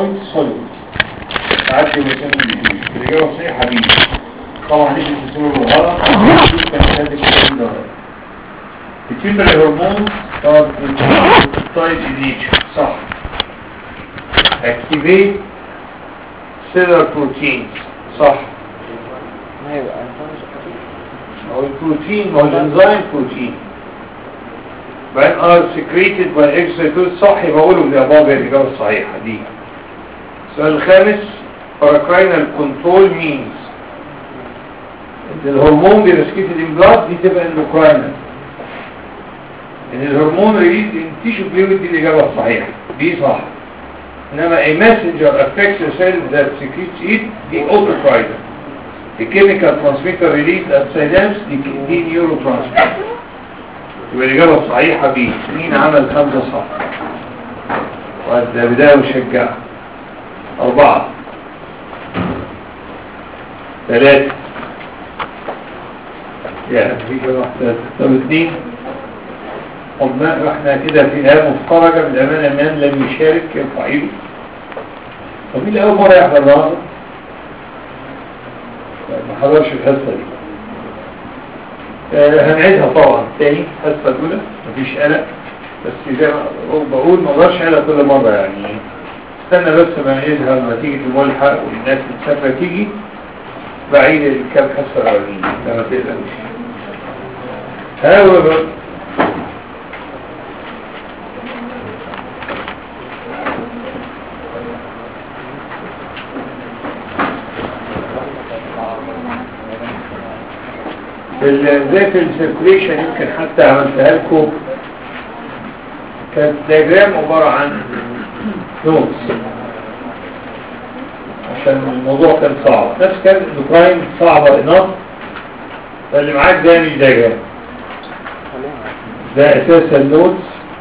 بوينت سوليد تعدي ويسمى الديفيوجن الإجابة الصحيحة دي طبعا دي بتسمى بالغلط دي كانت هذه الكلام ده التيمبر هرمون طبعا طيب نيتشر صح اكتيفيت سيلر بروتينز صح ايوه او البروتين او الانزيم بروتين بعدين ار سكريتد باي اكسيتوز صح يبقى اقوله من الابواب الاجابه الصحيحه دي السؤال الخامس باراكراينال كنترول مينز الهرمون بيرسكيتد ان بلاد دي تبقى اندوكراينال ان الهرمون ريليز ان تيشو فلويد دي الاجابه الصحيحه دي صح انما a messenger affects a cell that secretes it دي autocrine the chemical transmitter released at synapse دي, دي neurotransmitter يبقى الإجابة الصحيحة بي مين عمل خمسة صح وده بداية مشجعة أربعة ثلاثة يا في كده واحدة طب اثنين طب ما احنا كده في نهاية مفترجة بالأمانة من لم يشارك يرفع ايده طب مين اللي أول مرة يحضر النهارده؟ ما حضرش الحصة دي آه، هنعيدها طبعا تاني الحصة الأولى مفيش قلق بس زي ما بقول ما اقدرش قلق كل مرة يعني استنى بس ما نعيدها لما تيجي الملحق والناس المسافرة تيجي بعيد الكام حصة الأولانيين لما تقلقش however ذات السيركوليشن يمكن حتى عملتها لكم كانت دياجرام عبارة عن نوتس عشان الموضوع كان صعب نفس كان الاندوكراين صعبة انف فاللي معاك ده مش دياجرام ده اساس النوتس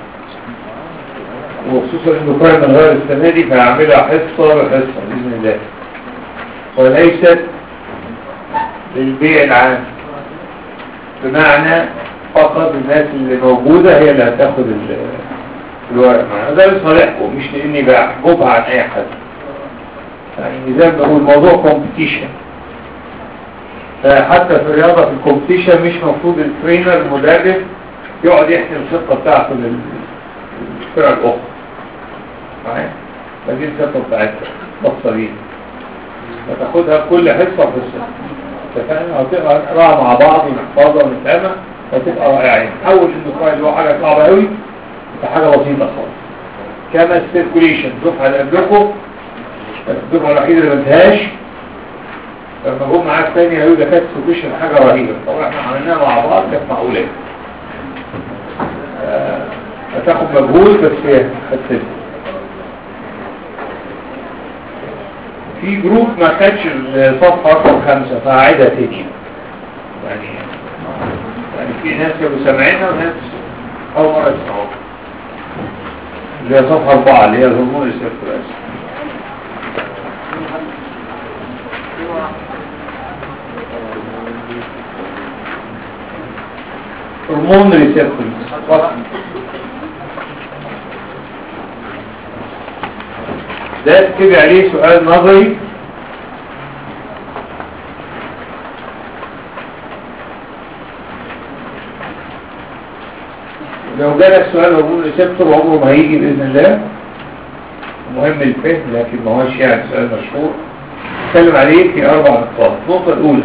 وخصوصا الاندوكراين من غير السنة دي فهعملها حصة بحصة بإذن الله وليست للبيع العام بمعنى فقط الناس اللي موجودة هي اللي هتاخد ال- الورق معنا ده لصالحكم مش لاني بحجبها عن اي حد يعني زي ما بقول موضوع كومبيتيشن فحتى في الرياضة في الكومبيتيشن مش مفروض الترينر المدرب يقعد يحكي الخطة بتاعته لل- للفرق الأخرى معايا فدي الخطة بتاعتها خاصة بيها فتاخدها كل حصة حصة اتفقنا هتبقى نقراها مع بعض ونحفظها ونفهمها فتبقى رائعين حول الاندوكراين اللي هو حاجة صعبة قوي لحاجة بسيطة خالص كما السيركوليشن الدفعة اللي قبلكم الدفعة الوحيدة اللي ما انتهاش لما جم معاك تاني قالوا ده كانت سيركوليشن حاجة رهيبة طبعا احنا عملناها مع بعض كانت معقولة آه، هتاخد مجهود بس هي هتسد في جروب ما خدش الصفحة رقم خمسة فهعيدها تاني يعني يعني في ناس كانوا سامعينها وناس أول مرة يسمعوها اللي هي صفحة أربعة اللي هي الهرمون السيركولاس هرمون ريسبتورز ده تكتب عليه سؤال نظري لو جالك سؤال هرمون ريسبتور عمره ما هيجي بإذن الله مهم الفهم لكن ما هوش يعني سؤال مشهور اتكلم عليه في أربع نقاط النقطة الأولى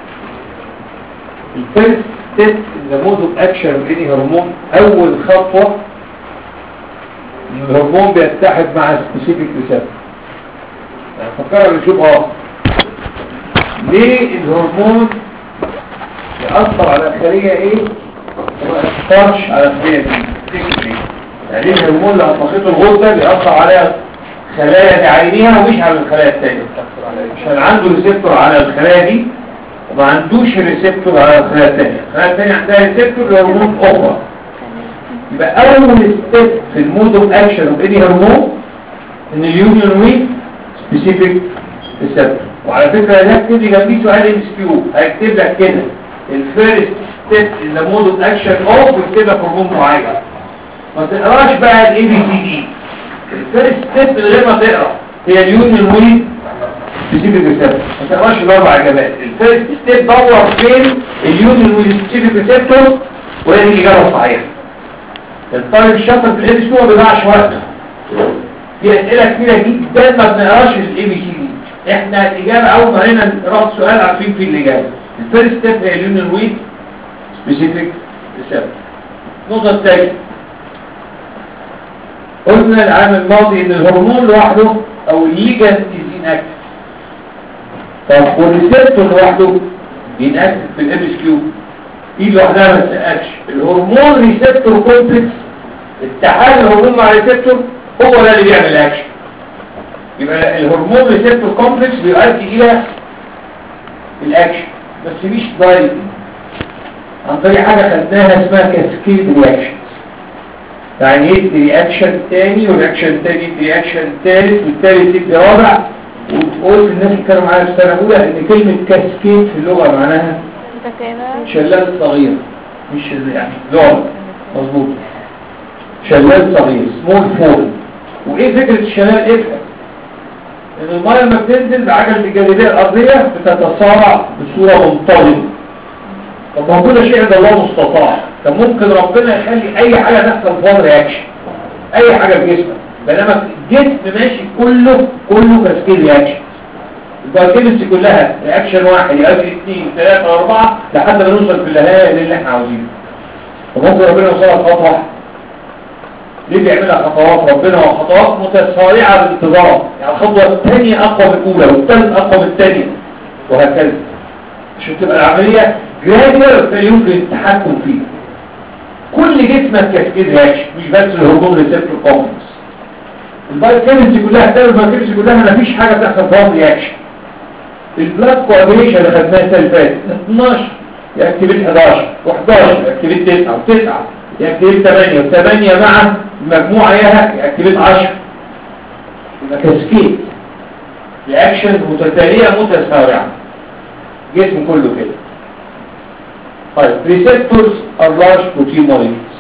الفيرست ستيب ذا مود اوف اكشن اوف اني هرمون أول خطوة إن الهرمون بيتحد مع سبيسيفيك ريسبتور يعني فكرها بنشوف اه ليه الهرمون يأثر على الخلية ايه وما يأثرش على الخلية دي تفتكر ليه؟ يعني ليه الهرمون اللي أطلقته الغدة بيأثر على خلايا بعينيها ومش على الخلايا التانية عشان عنده ريسبتور على الخلايا دي وما عندوش ريسبتور على الخلايا التانية الخلايا التانية عندها ريسبتور لهرمون أخرى يبقى أول ستيب في المود اوف اكشن اوف اني هرمون ان اليونيون ويز سبيسيفيك ريسبتور وعلى فكرة ده اكتب لي جنبيه سؤال ام اس كيو هيكتب لك كده الفيرست ستيب ان ذا مود اوف اكشن اوف ويكتب لك هرمون معين ما تقراش بقى الاي بي سي دي الفيرست ستيب من غير ما تقرا هي اليونيون وي سبيسيفيك ريسبتور ما تقراش الاربع اجابات الفيرست ستيب دور فين اليونيون وي سبيسيفيك ريسبتور وهي دي الاجابه الصحيحه الطالب الشاطر في الاي بي ما بيضيعش وقته في اسئله كتيره جدا ما بنقراش الاي بي سي دي احنا الاجابه اول ما قرينا نقرا السؤال عارفين فيه الاجابه الفيرست ستيب هي اليونيون وي سبيسيفيك ريسبتور النقطه الثانيه قلنا العام الماضي ان الهرمون لوحده او الليجند از اناكتف طب والريسبتور لوحده ينأكتف في الام اس كيو دي لوحدها ما تسالش الهرمون ريسبتور كومبلكس اتحاد الهرمون مع الريسبتور هو ده اللي بيعمل اكشن يبقى الهرمون ريسبتور كومبلكس بيؤدي الى الاكشن بس مش دايركت عن طريق حاجه خدناها اسمها كاسكيد رياكشن يعني يدي رياكشن تاني ورياكشن تاني يدي رياكشن تالت والتالت يدي رابع وتقول الناس اللي كانوا معايا في السنه الاولى ان كلمه كاسكيد في اللغه معناها شلال صغير مش يعني لغه مظبوط شلال صغير سمول فول وايه فكره الشلال افهم ان الميه لما بتنزل بعجله الجاذبيه الارضيه بتتسارع بصوره منتظمه طب ما كل شيء عند الله مستطاع طب ممكن ربنا يخلي اي حاجه تحصل فيها رياكشن اي حاجه في جسمك بينما الجسم ماشي كله كله كاسكيد رياكشن البايوكيمستري كلها رياكشن واحد يؤدي اثنين ثلاثة أربعة لحد ما نوصل في النهاية للي احنا عاوزينه فممكن ربنا يوصلها خطوة واحدة ليه بيعملها خطوات ربنا وخطوات متسارعة بانتظام يعني الخطوة الثانية أقوى من الأولى والثالث أقوى من الثانية وهكذا عشان تبقى العملية جراديوال فيمكن التحكم فيه كل جسمك كاسكيد رياكشن مش بس الهرمون ريسبتور كومبلكس البايوكيمستري كلها الثانية البايوكيمستري كلها مفيش حاجة بتحصل فيها رياكشن البلاد كوابريشن اللي خدناها السنه اللي فاتت 12 ياكتيفيت 11 و11 ياكتيفيت 9 و9 ياكتيفيت 8 و8 مع المجموعه اياها ياكتيفيت 10 يبقى كاسكيد رياكشن متتاليه متسارعه جسم كله كده طيب ريسبتورز ار لارج بروتين موليكيولز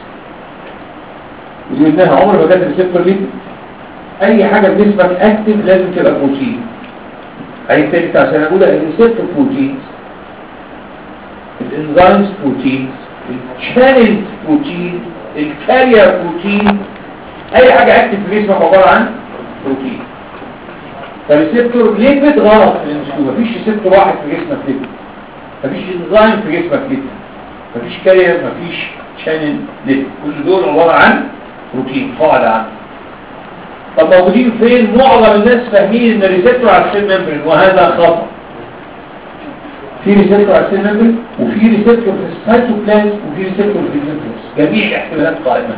ودي قلناها عمر ما كانت ريسبتور ليه اي حاجه في جسمك اكتف لازم تبقى بروتين عايز تاني بتاع سنة أولى الريسبتور بروتينز الانزيمز بروتينز الشانل بروتين الكارير بروتين أي حاجة أكتف في جسمك عبارة عن بروتين فالريسبتور ليبيد غلط في الانسكو مفيش ريسبتور واحد في جسمك ليبيد مفيش انزيم في جسمك ليبيد مفيش كارير مفيش شانل ليبيد كل دول عبارة عن بروتين قاعدة عنه طب موجودين فين معظم الناس فاهمين ان الريسبتور على السيل ممبرين وهذا خطأ في ريسبتور على السيل ممبرين وفي ريسبتور في السيتوبلازم وفي ريسبتور في النيوكليوس جميع الاحتمالات قائمة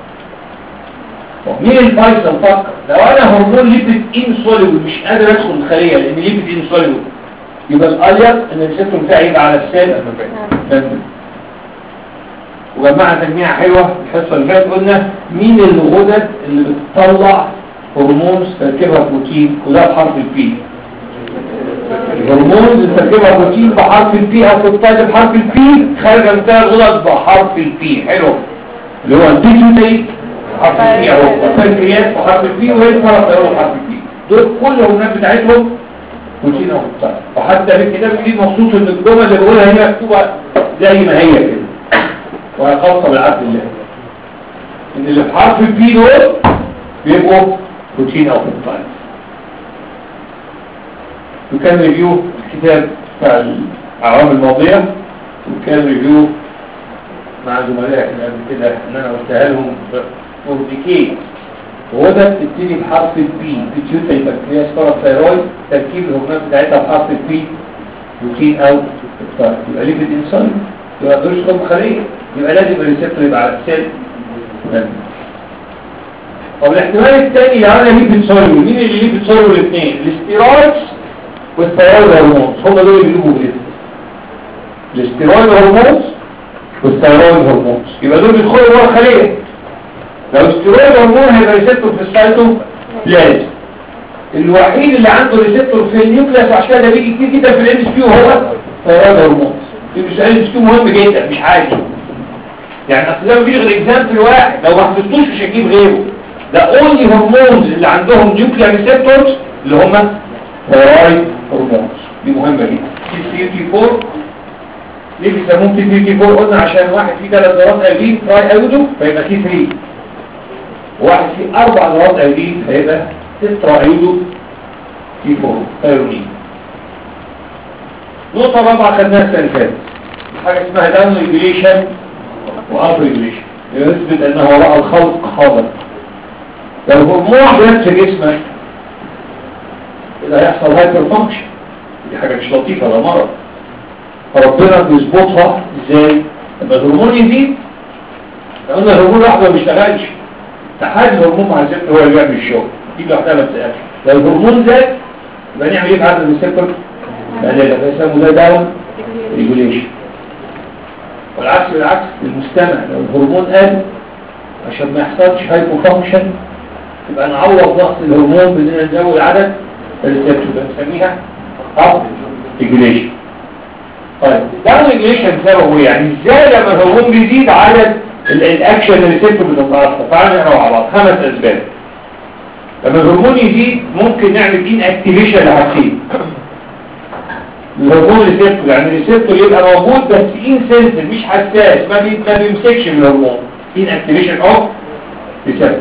طب مين الفيصل فكر لو انا هرمون ليبيد انسوليبل مش قادر ادخل الخليه لان ليبيد انسوليبل يبقى الاليق ان الريسبتور بتاعي يبقى على السيل ممبرين وجمعنا تجميعة حلوة الحصة اللي فاتت قلنا مين الغدد اللي بتطلع هرمون تركيبها بروتين كلها بحرف البي الهرمون اللي تركيبها بروتين بحرف البي او بتطلع بحرف البي خارجة من ثلاث غدد بحرف البي حلو اللي هو البيتيوتي بحرف البي اهو والبنكرياس بحرف البي والباراثيرويد بحرف البي دول كل الهرمونات بتاعتهم بروتين او بتطلع وحتى في الكتاب الجديد مخصوص ان الجمل اللي بقولها هي مكتوبة زي ما هي كده وهي خاصة بالعبد الله ان اللي بحرف البي دول بيبقوا بروتين او بيبتايد وكان ريفيو الكتاب بتاع الاعوام الماضية وكان ريفيو مع زملائي اللي قبل كده ان انا قلتها لهم فورديكي وهو ده بتبتدي بحرف البي بيتيوتري بكتيريا باراثايرويد تركيب الهرمونات بتاعتها بحرف البي بروتين او بيبتايد يبقى ليبيد انسان يبقى ما يقدرش يكون خليه يبقى لازم الريسبتور يبقى على السيل طب الاحتمال الثاني لو انا ليبيد سوليبل مين اللي ليبيد سوليبل الاثنين الاستيرويدز والثيرويد هرمونز هم دول اللي بيجيبوا كده الاستيرويد هرمونز والثيرويد هرمونز يبقى دول بيدخلوا جوه الخليه لو الاستيرويد هرمون هيبقى ريسبتور في السايتو بلازم الوحيد اللي عنده ريسبتور في النيوكليس وعشان كده بيجي كتير جدا في الام اس كيو هو ثيرويد هرمونز في سؤال الام اس كيو مهم جدا مش عادي يعني اصل ده مفيش غير اكزامبل واحد لو ما حفظتوش مش هجيب غيره ده اونلي هرمونز اللي عندهم نيوكلير ريسبتورز اللي هم ثايرويد هرمونز دي مهمه جدا تي 3 تي 4 ليه بيسموهم تي 3 تي 4 قلنا عشان واحد فيه ثلاث ذرات ايودين تراي ايودو فيبقى تي 3 وواحد فيه اربع ذرات ايودين فيبقى تترا ايودو تي 4 ثايرونين نقطة رابعة خدناها السنة اللي فاتت حاجة اسمها داون ريجوليشن واب ريجوليشن يثبت انه وراء الخلق خالق لو هرمون بس في جسمك إذا هيحصل هايبر فانكشن دي حاجة مش لطيفة ده مرض فربنا بيظبطها ازاي لما الهرمون يزيد لو قلنا الهرمون لوحده ما بيشتغلش تحدي الهرمون مع الست هو اللي بيعمل الشغل دي لوحدها ما بتسالش لو الهرمون زاد يبقى نعمل ايه في عدد الريسبتور نقللها فيسموا ده داون ريجوليشن والعكس بالعكس المستمع لو الهرمون قل عشان ما يحصلش هايبو فانكشن يبقى نعوض نقص الهرمون باننا نزود عدد الريسبتور ده بنسميها اب ريجوليشن طيب داون ريجوليشن سببه ايه يعني ازاي لما الهرمون بيزيد عدد ال- الاكشن الريسبتور بتتاثر تعالوا نقرا مع بعض خمس اسباب لما الهرمون يزيد ممكن نعمل ان اكتيفيشن لحاجتين الهرمون ريسبتور يعني الريسبتور يبقى موجود بس ان سنسر مش حساس ما بي ما بيمسكش من الهرمون ان اكتيفيشن اوف ريسبتور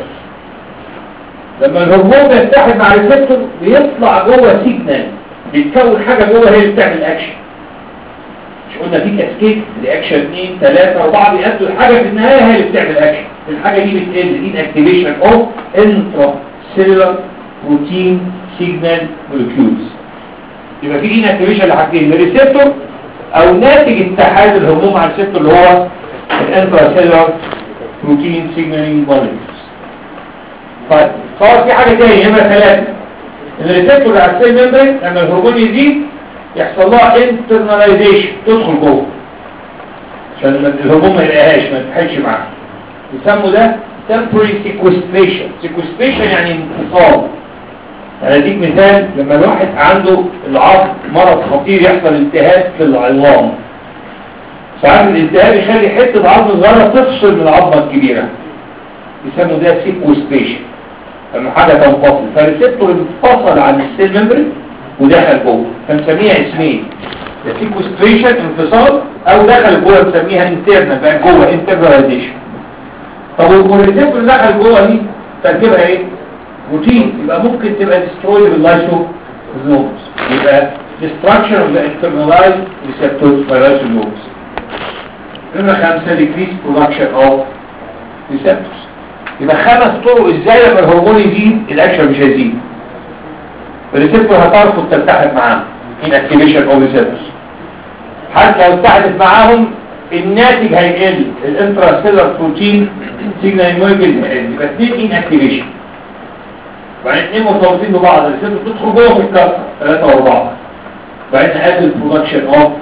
لما الهرمون بيتحد مع الريسبتور بيطلع جوه سيجنال بيتكون حاجه جوه هي اللي بتعمل اكشن مش قلنا في كاسكيد رياكشن 2 3 4 بيأدوا الحاجه في النهايه هي اللي بتعمل اكشن الحاجه دي بتقل ان اكتيفيشن اوف انترا سيلولار بروتين سيجنال مولكيولز يبقى في ان اكتيفيشن لحاجتين الريسبتور او ناتج اتحاد الهرمون مع الريسبتور اللي هو الانترا سيلولار بروتين سيجنالينج مولكيولز طيب صار في حاجه ثانيه نمره ثلاثه ان الريسبتور على السيل ميمبرين لما الهرمون يزيد يحصل لها انترناليزيشن تدخل جوه عشان الهرمون ما يلاقيهاش ما تتحدش معاها يسموا ده temporary sequestration sequestration يعني انفصال انا اديك مثال لما الواحد عنده العظم مرض خطير يحصل التهاب في العظام ساعات الالتهاب يخلي حته عظم صغيره تفصل من العظمه الكبيره يسموا ده sequestration لما حاجه تنفصل فالريسبتور انفصل عن السيل ميمبرين ودخل جوه فنسميها اسمين يا sequestration انفصال او دخل جوه نسميها internal بقى جوه internalization طب والريسبتور دخل جوه دي تركيبها ايه روتين يبقى ممكن تبقى destroyed باللايسوزومز يبقى destruction of the internalized receptors by lysosomes نمرة خمسة decreased production of receptors يبقى خمس طرق ازاي لما الهرمون يزيد الاكشن مش هيزيد الريسبتور هترفض تلتحق معاهم inactivation of receptors حتى لو اتحدت معاهم الناتج هيقل الانتراسيلر بروتين سيجنال مولكيول هيقل يبقى اثنين inactivation وبعدين اثنين مرتبطين ببعض الريسبتور تدخل جوه في الكسر ثلاثة واربعة وبعدين نقلل البرودكشن اوف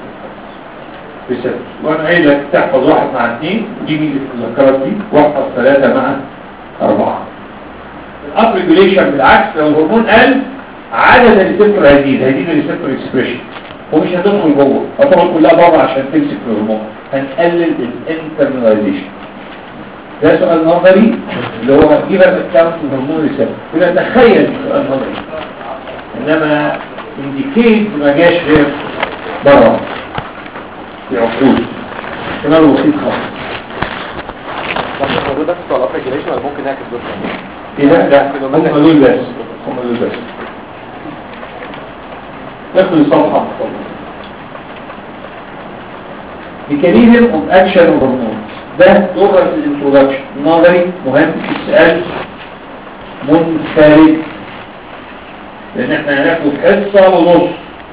ريسبتور وانا قايل لك تحفظ واحد مع اثنين دي ميزة المذكرات دي واحفظ ثلاثة مع أربعة الاب ريجوليشن بالعكس لو الهرمون قل عدد الريسبتور هيزيد هيزيد الريسبتور اكسبريشن ومش هتدخل جوه هتدخل كلها بره عشان تمسك الهرمون هنقلل الانترناليزيشن ده سؤال نظري اللي هو جيب اكونت الهرمون ريسبتور كده تخيل سؤال نظري انما انديكيت ما جاش غير بره في عقود كمان بسيط خالص طب الموضوع ده في الطلاب ريجوليشن ولا ممكن نعكس دول ايه ده لا هم دول بس هم دول بس ناخد الصفحة ميكانيزم اوف اكشن هرمونز ده دورة الانترودكشن نظري مهم في السؤال منفرد لان احنا هناخد حصة ونص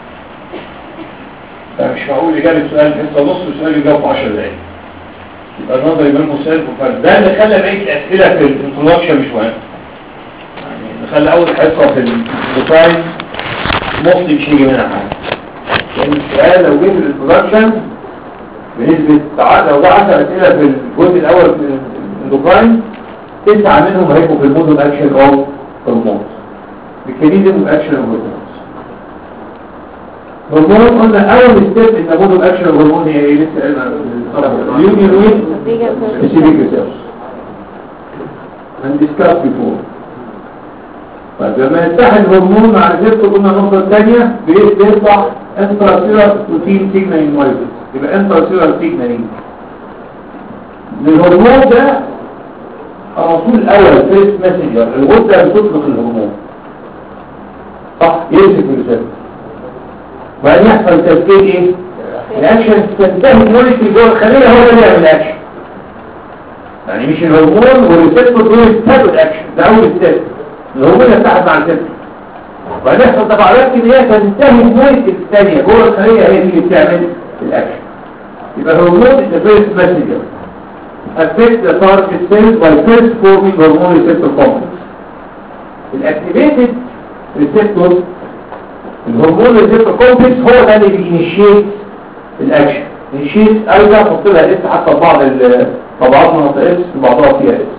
فمش معقول يجاب السؤال في حصة ونص والسؤال يجاوب في 10 دقايق يبقى النظري منه سؤال منفرد ده اللي خلى بقية الاسئلة في الانترودكشن مش مهم يعني نخلي اول حصة في الديزاين مصلي مش هيجي منها حاجة لان السؤال لو جيت الانترودكشن بنسبة تعال لو ده 10 اسئلة في الجزء الاول في الديزاين تسعة منهم هيبقوا في المودل اكشن او هرمون ميكانيزم اكشن هرمون هرمون قلنا اول ستيب ان مودل اكشن هرمون هي ايه لسه قلنا اليونيون وين specific receptors and discussed before طيب لما يتحد هرمون مع ريسبتور قلنا النقطة الثانية بيطلع انتراسيلر بروتين سيجنالين مايزس يبقى انتراسيلر سيجنالين الهرمون ده الرسول الأول فيرست ماسنجر الغدة بتطلق الهرمون صح يمسك الريسبتور وبعدين يحصل تسكيل ايه؟ الاكشن تنتهي الموليكيول جوه الخلية هو اللي بيعمل الاكشن يعني مش الهرمون والريسبتور دول يستهدوا الاكشن ده اول ستيب الهرمون يتحد مع الريسبتور وبعدين يحصل تفاعلات كيميائيه تنتهي الموليكيول الثانيه جوه الخليه هي دي اللي بتعمل الاكشن يبقى الهرمون is the first messenger affect the target cells by first forming hormone receptor complex الاكتيفيتد ريسبتور الهرمون ريسبتور كومبلكس هو ده اللي بينيشيت الاكشن نشيت ارجع احط لها اس حتى بعض الطبعات مناطق اس بعضها فيها اس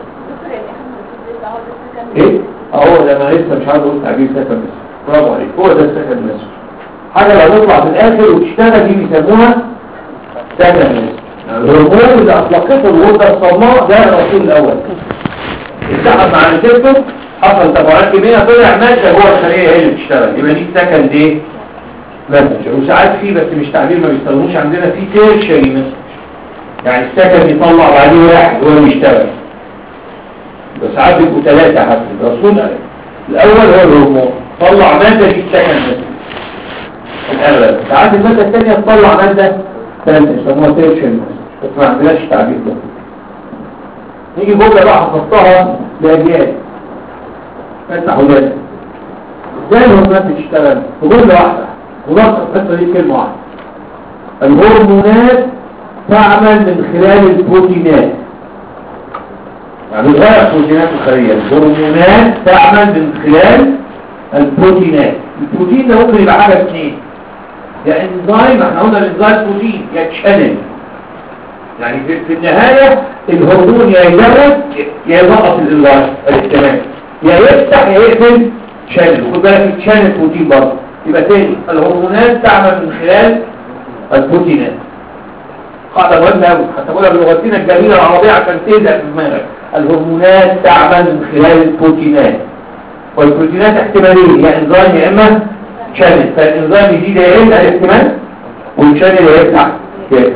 ايه اهو ده انا لسه مش عارف اقول تعبير سكن مصر برافو عليك هو ده السكن مصر حاجه لو تطلع في الاخر وتشتغل دي بيسموها سكن مصر الهرمون اللي اطلقته الغده الصماء ده الرسول الاول اتحد مع الريسبتور حصل تفاعلات كيميائيه طلع ماده جوه الخليه هي اللي بتشتغل يبقى دي سكن ايه مسج وساعات في بس مش تعبير ما بيستخدموش عندنا في تيرشري مسج يعني السكن يطلع بعدين واحد هو اللي بيشتغل بس ساعات بيبقوا ثلاثة حتى الرسول قال الأول هو الهرمون طلع مادة دي السكن مسج الأغلب ساعات المادة الثانية تطلع مادة ثالثة يسموها تيرشري مسج بس ما عندناش التعبير ده نيجي جملة بقى حفظتها لأجيال فتح ولادة ازاي الهرمونات بتشتغل في جملة واحدة خلاصة القصة دي كلمة واحدة الهرمونات تعمل من خلال البروتينات يعني غير بروتينات الخلية الهرمونات تعمل من خلال البروتينات البروتين ده ممكن يبقى حاجة اثنين يا انزيم احنا قلنا الانزيم بروتين يا تشانل يعني في, في النهاية الهرمون يا يزود يا يضغط الانزيم الاجتماعي يا يفتح يا يقفل شانل وخد بالك الشانل بروتين برضه يبقى تاني الهرمونات تعمل من خلال البروتينات قاعدة مهمة أوي حتى بقولها بلغتنا الجميلة العربية عشان تهدأ في دماغك الهرمونات تعمل من خلال البروتينات والبروتينات احتمالين يا انزيم يا اما شانل فالانزيم يزيد يا يقل الاحتمال والشانل يفتح يقفل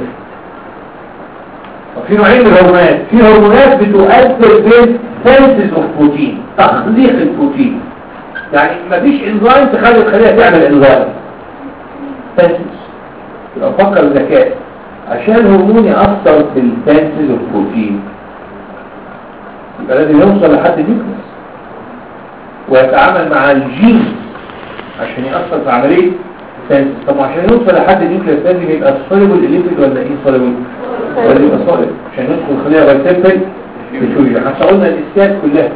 في نوعين من الهرمونات في هرمونات بتؤثر في سنسز اوف بروتين تخليق البروتين يعني مفيش انزيم تخلي الخلية تعمل انزيم سنسز يبقى فكر ذكاء عشان الهرمون يأثر في السنسز اوف بروتين يبقى لازم يوصل لحد نيوكليس ويتعامل مع الجين عشان يأثر في عملية السنسز طب عشان يوصل لحد نيوكليس لازم يبقى سوليبل الليبيد ولا ايه سوليبل ولا يبقى صالب عشان ندخل الخلية بايسيبل بتوجه حتى قلنا الاسكات كلها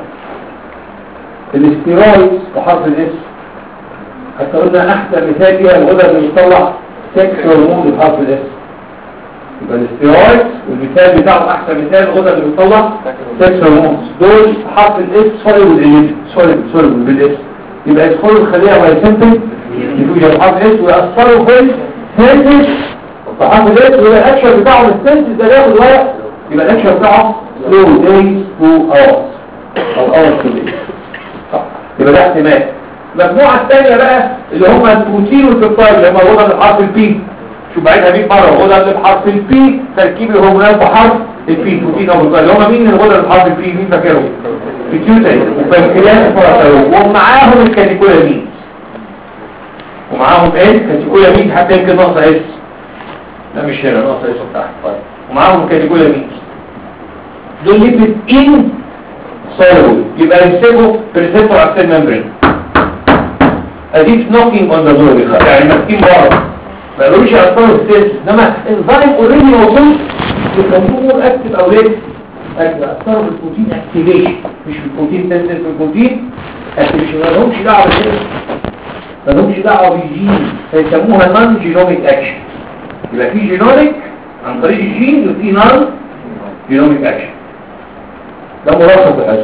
الاستيرويد بحرف الاس حتى قلنا احسن مثال فيها الغدة اللي بتطلع سكس هرمون بحرف الاس يبقى الاستيرويد والمثال بتاعهم احسن مثال الغدة اللي بتطلع سكس هرمون دول بحرف الاس صالب صالب صالب بالاس يبقى يدخلوا الخلية بايسيبل بتوجه بحرف الاس ويأثروا في السنتج بحرف الاس ويبقى الاكشن بتاعهم السنتج ده بياخد وقت يبقى الاكشن بتاعه slow days to hours او hours to days صح يبقى ده احتمال المجموعة الثانية بقى اللي هم البروتين والبيبتايد اللي هم الغدد بحرف البي شوف بعيدها 100 مرة الغدد اللي بحرف البي تركيب الهرمونات بحرف البي بروتين او بيبتايد اللي هم مين الغدد بحرف البي مين فاكرهم بيتيوتري وبنكرياس وفرطيرويد ومعاهم الكاتيكولامين ومعاهم ايه الكاتيكولامين حتى يمكن ناقصه اس لا مش هنا ناقصه اس تحت طيب ومعاهم الكاتيكولامين دول ليبيد ان سوليبل يبقى يمسكوا بريسبتور على السيل ممبرين اديك نوكينج اون ذا دور يعني ماسكين بره ما يقولوش يأثروا في السيل انما انزايم اوريدي موجود يخلوه اكتف او ليه اثروا في البروتين اكتيفيشن مش في البروتين سنسز في البروتين اكتيفيشن ما لهمش دعوه بالجين ما لهمش دعوه بالجين فيسموها نون جينوميك اكشن يبقى في جينوميك عن طريق الجين وفي نون جينوميك اكشن ده ملخص الحاجة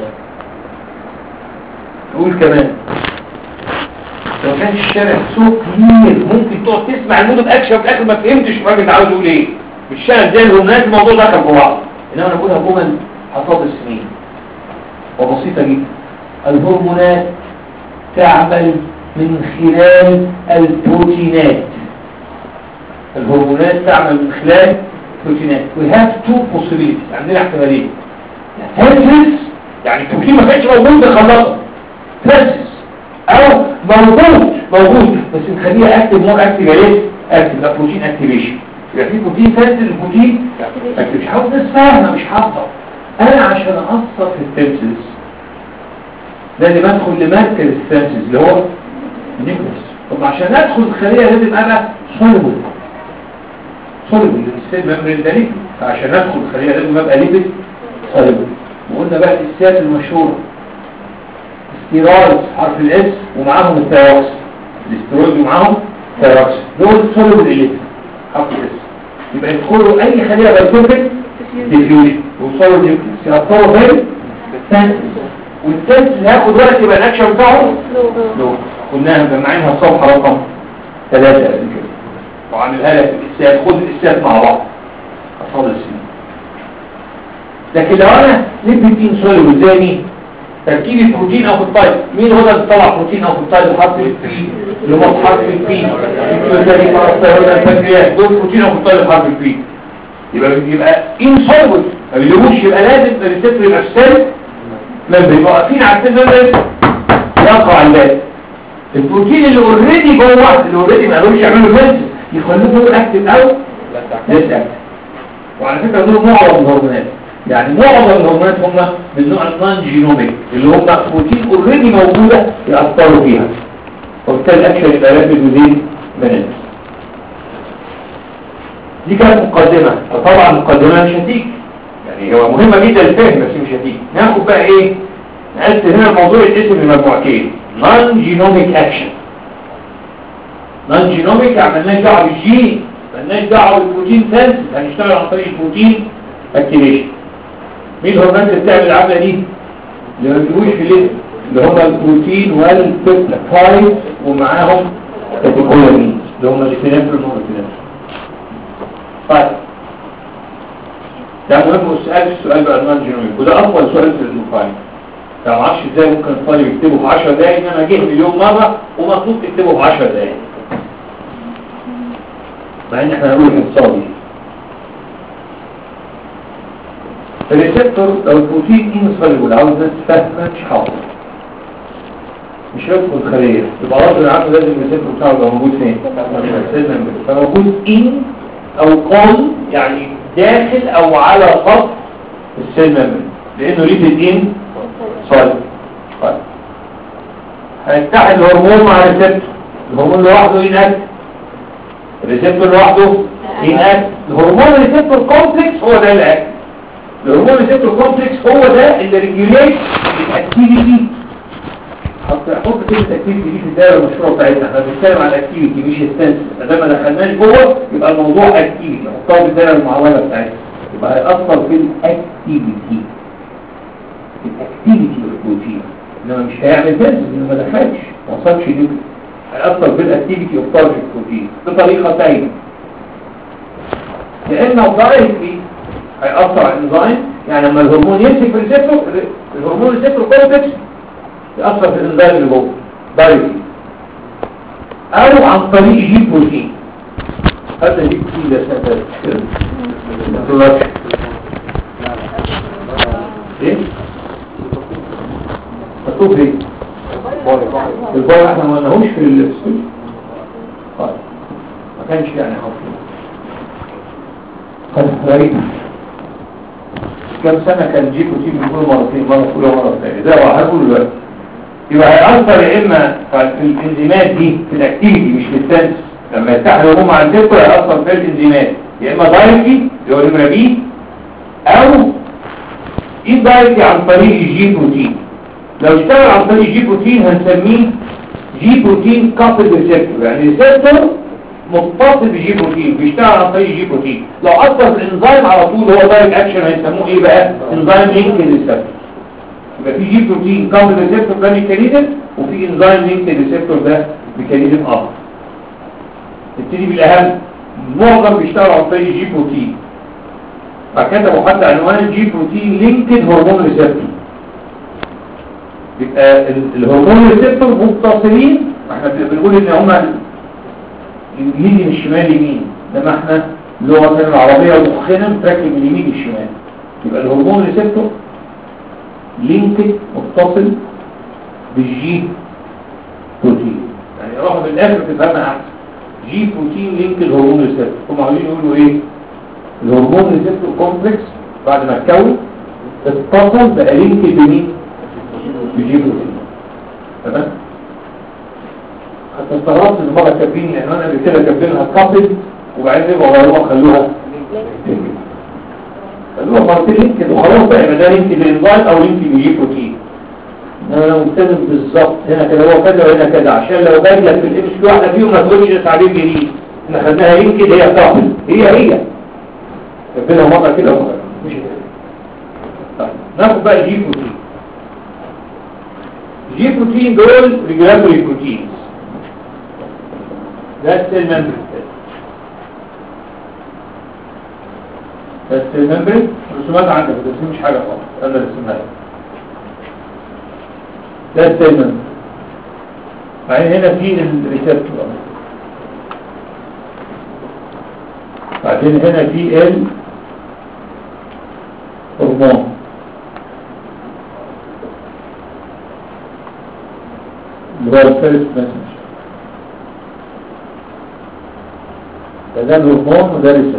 تقول كمان لو كان الشارع سوق كبير ممكن تقعد تسمع المود اكشن وفي الاخر ما فهمتش الراجل عاوز يقول ايه مش شارع زي الهرمونات الموضوع دخل في بعض انما انا بقولها جمل حصاد السنين وبسيطه جدا الهرمونات تعمل من خلال البروتينات الهرمونات تعمل من خلال البروتينات we have two possibilities عندنا احتمالين هيرسز يعني البروتين ما كانش موجود نخلصه هيرسز او موجود موجود بس نخليها اكتف مور اكتف يا ريت اكتف ده بروتين اكتيفيشن يبقى في بروتين سنسز البروتين اكتف مش عاوز ناس فاهمه مش حافظه انا عشان اثر في السنسز لازم ادخل لمركز السنسز اللي هو النيوكليس طب عشان ادخل الخليه لازم ابقى سوليبل سوليبل السيل ميمبرين ده ليبيد فعشان ادخل الخليه لازم ابقى ليبيد سوليبل وقلنا بقى الاسيات المشهوره ستيرويد حرف الاس ومعاهم الثيروكس الاسترويد ومعاهم ثيروكس دول سوليبل اليتر حرف الاس يبقى يدخلوا اي خليه بايتوبيك ديفيوجن وصلوا النيوكليس يأثروا فين؟ سنسز والسنسز هياخد وقت يبقى الاكشن بتاعه لو قلناها مجمعينها الصفحه رقم ثلاثة قبل كده وعاملها لك الاسات خد الاسات مع بعض اطفال السنين لكن لو انا ليبيدين سوليبل زي مين تركيب البروتين او في الطيب مين هو اللي طلع بروتين او في الطيب الحرف البي اللي هو حرف البي الكيوتاري فارستيرون البنكرياس دول بروتين او في الطيب الحرف البي يبقى يبقى انسوليبل ما بيلوش يبقى لازم الريسبتور يبقى سيل لما بيبقوا واقفين على السيل ده يقع الباب البروتين اللي اوريدي جوه اللي اوريدي ما قدروش يعملوا ميلز يخلوه دول اكتف او ليس اكتف وعلى فكره دول معظم الهرمونات يعني معظم الهرمونات هم من نوع النون جينوميك اللي هم بروتين اوريدي موجوده ياثروا فيها وبالتالي الاكشن يبقى رابد وزين بنات دي كانت مقدمه فطبعا المقدمه مش هتيجي يعني هو مهمه جدا الفهم بس مش هتيجي ناخد بقى ايه نقسم هنا الموضوع يتقسم لمجموعتين نون جينوميك اكشن نون جينوميك عملناش دعوه بالجين مالناش دعوه بالبروتين سنس هنشتغل عن طريق البروتين اكتيفيشن مين الهرمونات اللي بتعمل العمله دي اللي ما بيجوش في الاسم اللي هم البروتين والبيبتايد ومعاهم كاتيكولامين اللي هم الفينابرين والفينابرين طيب ده مهم والسؤال السؤال بقى النون جينوميك وده اطول سؤال في الفايل ما اعرفش ازاي ممكن الطالب يكتبه في 10 دقايق انما جه مليون مره ومطلوب تكتبه في 10 دقايق مع ان احنا هنقول اقتصادي الريسبتور لو البروتين انسوليبل عاوز ناس فاهمه مش حاضر مش هيدخل الخليه يبقى غصب عنه لازم الريسبتور بتاعه يبقى موجود فين؟ فموجود ان او قول يعني داخل او على سطح السيل ميمبرين لانه ليبيد ان صالح طيب هيتحد الهرمون مع الريسبتور الهرمون لوحده ينأكل الريسبتور لوحده ينأكل الهرمون الريسبتور كومبلكس هو ده الاكل الهرمون الريسبتور كومبلكس هو ده اللي ريجوليت الاكتيفيتي حط حط كلمه اكتيفيتي دي في الدائره المشهوره بتاعتنا احنا بنتكلم عن الاكتيفيتي مش السنس ما دام ما دخلناش جوه يبقى الموضوع اكتيفيتي حطها في الدائره المعوله بتاعتنا يبقى هيأثر في الاكتيفيتي الاكتيفيتي البروتين انما مش هيعمل بس انه ما دخلش ما وصلش نيوكليس هيأثر بالاكتيفيتي اوف تارجت بروتين بطريقتين يا اما دايركتلي هيأثر على الانزيم يعني لما الهرمون يمسك في الريسبتور الهرمون الريسبتور كومبلكس يأثر في الانزيم اللي جوه دايركتلي او عن طريق جي بروتين هذا جي بروتين ده سنة ايه؟ مكتوب ايه؟ الباي احنا ما قلناهوش في السكول طيب ما كانش يعني حفظ طيب غريب كم سنة كان جي بروتين بيقول مرتين مرة أولى ومرة ثانية ده بقى هقول دلوقتي يبقى هيأثر يا إما في الإنزيمات دي في الأكتيفيتي مش في السنس لما يتحد الهرمون مع الريسبتور هيأثر في الإنزيمات يا إما دايركتلي اللي هو نمرة بي أو إندايركتلي عن طريق الجي بروتين لو اشتغل عن طريق جي بروتين هنسميه جي بروتين كابل ريسبتور يعني ريسبتور متصل بجي بروتين بيشتغل عن طريق جي بروتين لو اثر في الانزيم على طول هو دايركت اكشن هيسموه ايه بقى انزيم لينك ريسبتور يبقى في جي بروتين كابل ريسبتور ده ميكانيزم وفي انزيم لينك ريسبتور ده ميكانيزم اخر نبتدي بالاهم معظم بيشتغل عن طريق جي بروتين فكتبوا حتى عنوان جي بروتين لينكد هرمون ريسبتور يبقى ال- الهرمون ريسبتور متصلين احنا بنقول ان هما الانجليزي من الشمال يمين انما احنا لغه العربيه ومخنا متركب من اليمين للشمال يبقى الهرمون ريسبتور لينكد متصل بالجي بروتين يعني راحوا في الاخر تفهمها احسن جي بروتين لينك الهرمون ريسبتور هم عاوزين يقولوا ايه الهرمون ريسبتور كومبلكس بعد ما اتكون اتصل بقى لينك بمين بجي بروتين تمام حتى استغربت ان مره كاتبين لان انا قبل كده كاتبينها كابل وبعدين يبقوا غيروها خلوها خلوها مرتين لينك وخلاص بقى يبقى ده لينك للانزايم او لينك بجي بروتين انا ملتزم بالظبط هنا كده هو كذا وهنا كذا عشان لو باجي لك في الام كيو واحده فيهم ما تقولش ده تعبير جديد احنا خدناها لينك اللي هي كابل هي هي كاتبينها مره كده ومره كده. مش كده طيب ناخد بقى الجي بروتين الجي بروتين دول ريجولاتوري بروتينز ده السيل ممبرين ده السيل ممبرين الرسومات عندك بس مش حاجه خالص انا اللي رسمها لك ده السيل ممبرين بعدين هنا في الريسبتور بعدين هنا في ال هرمون اللي هو الفيرست مسج فده الهرمون وده الريسبتور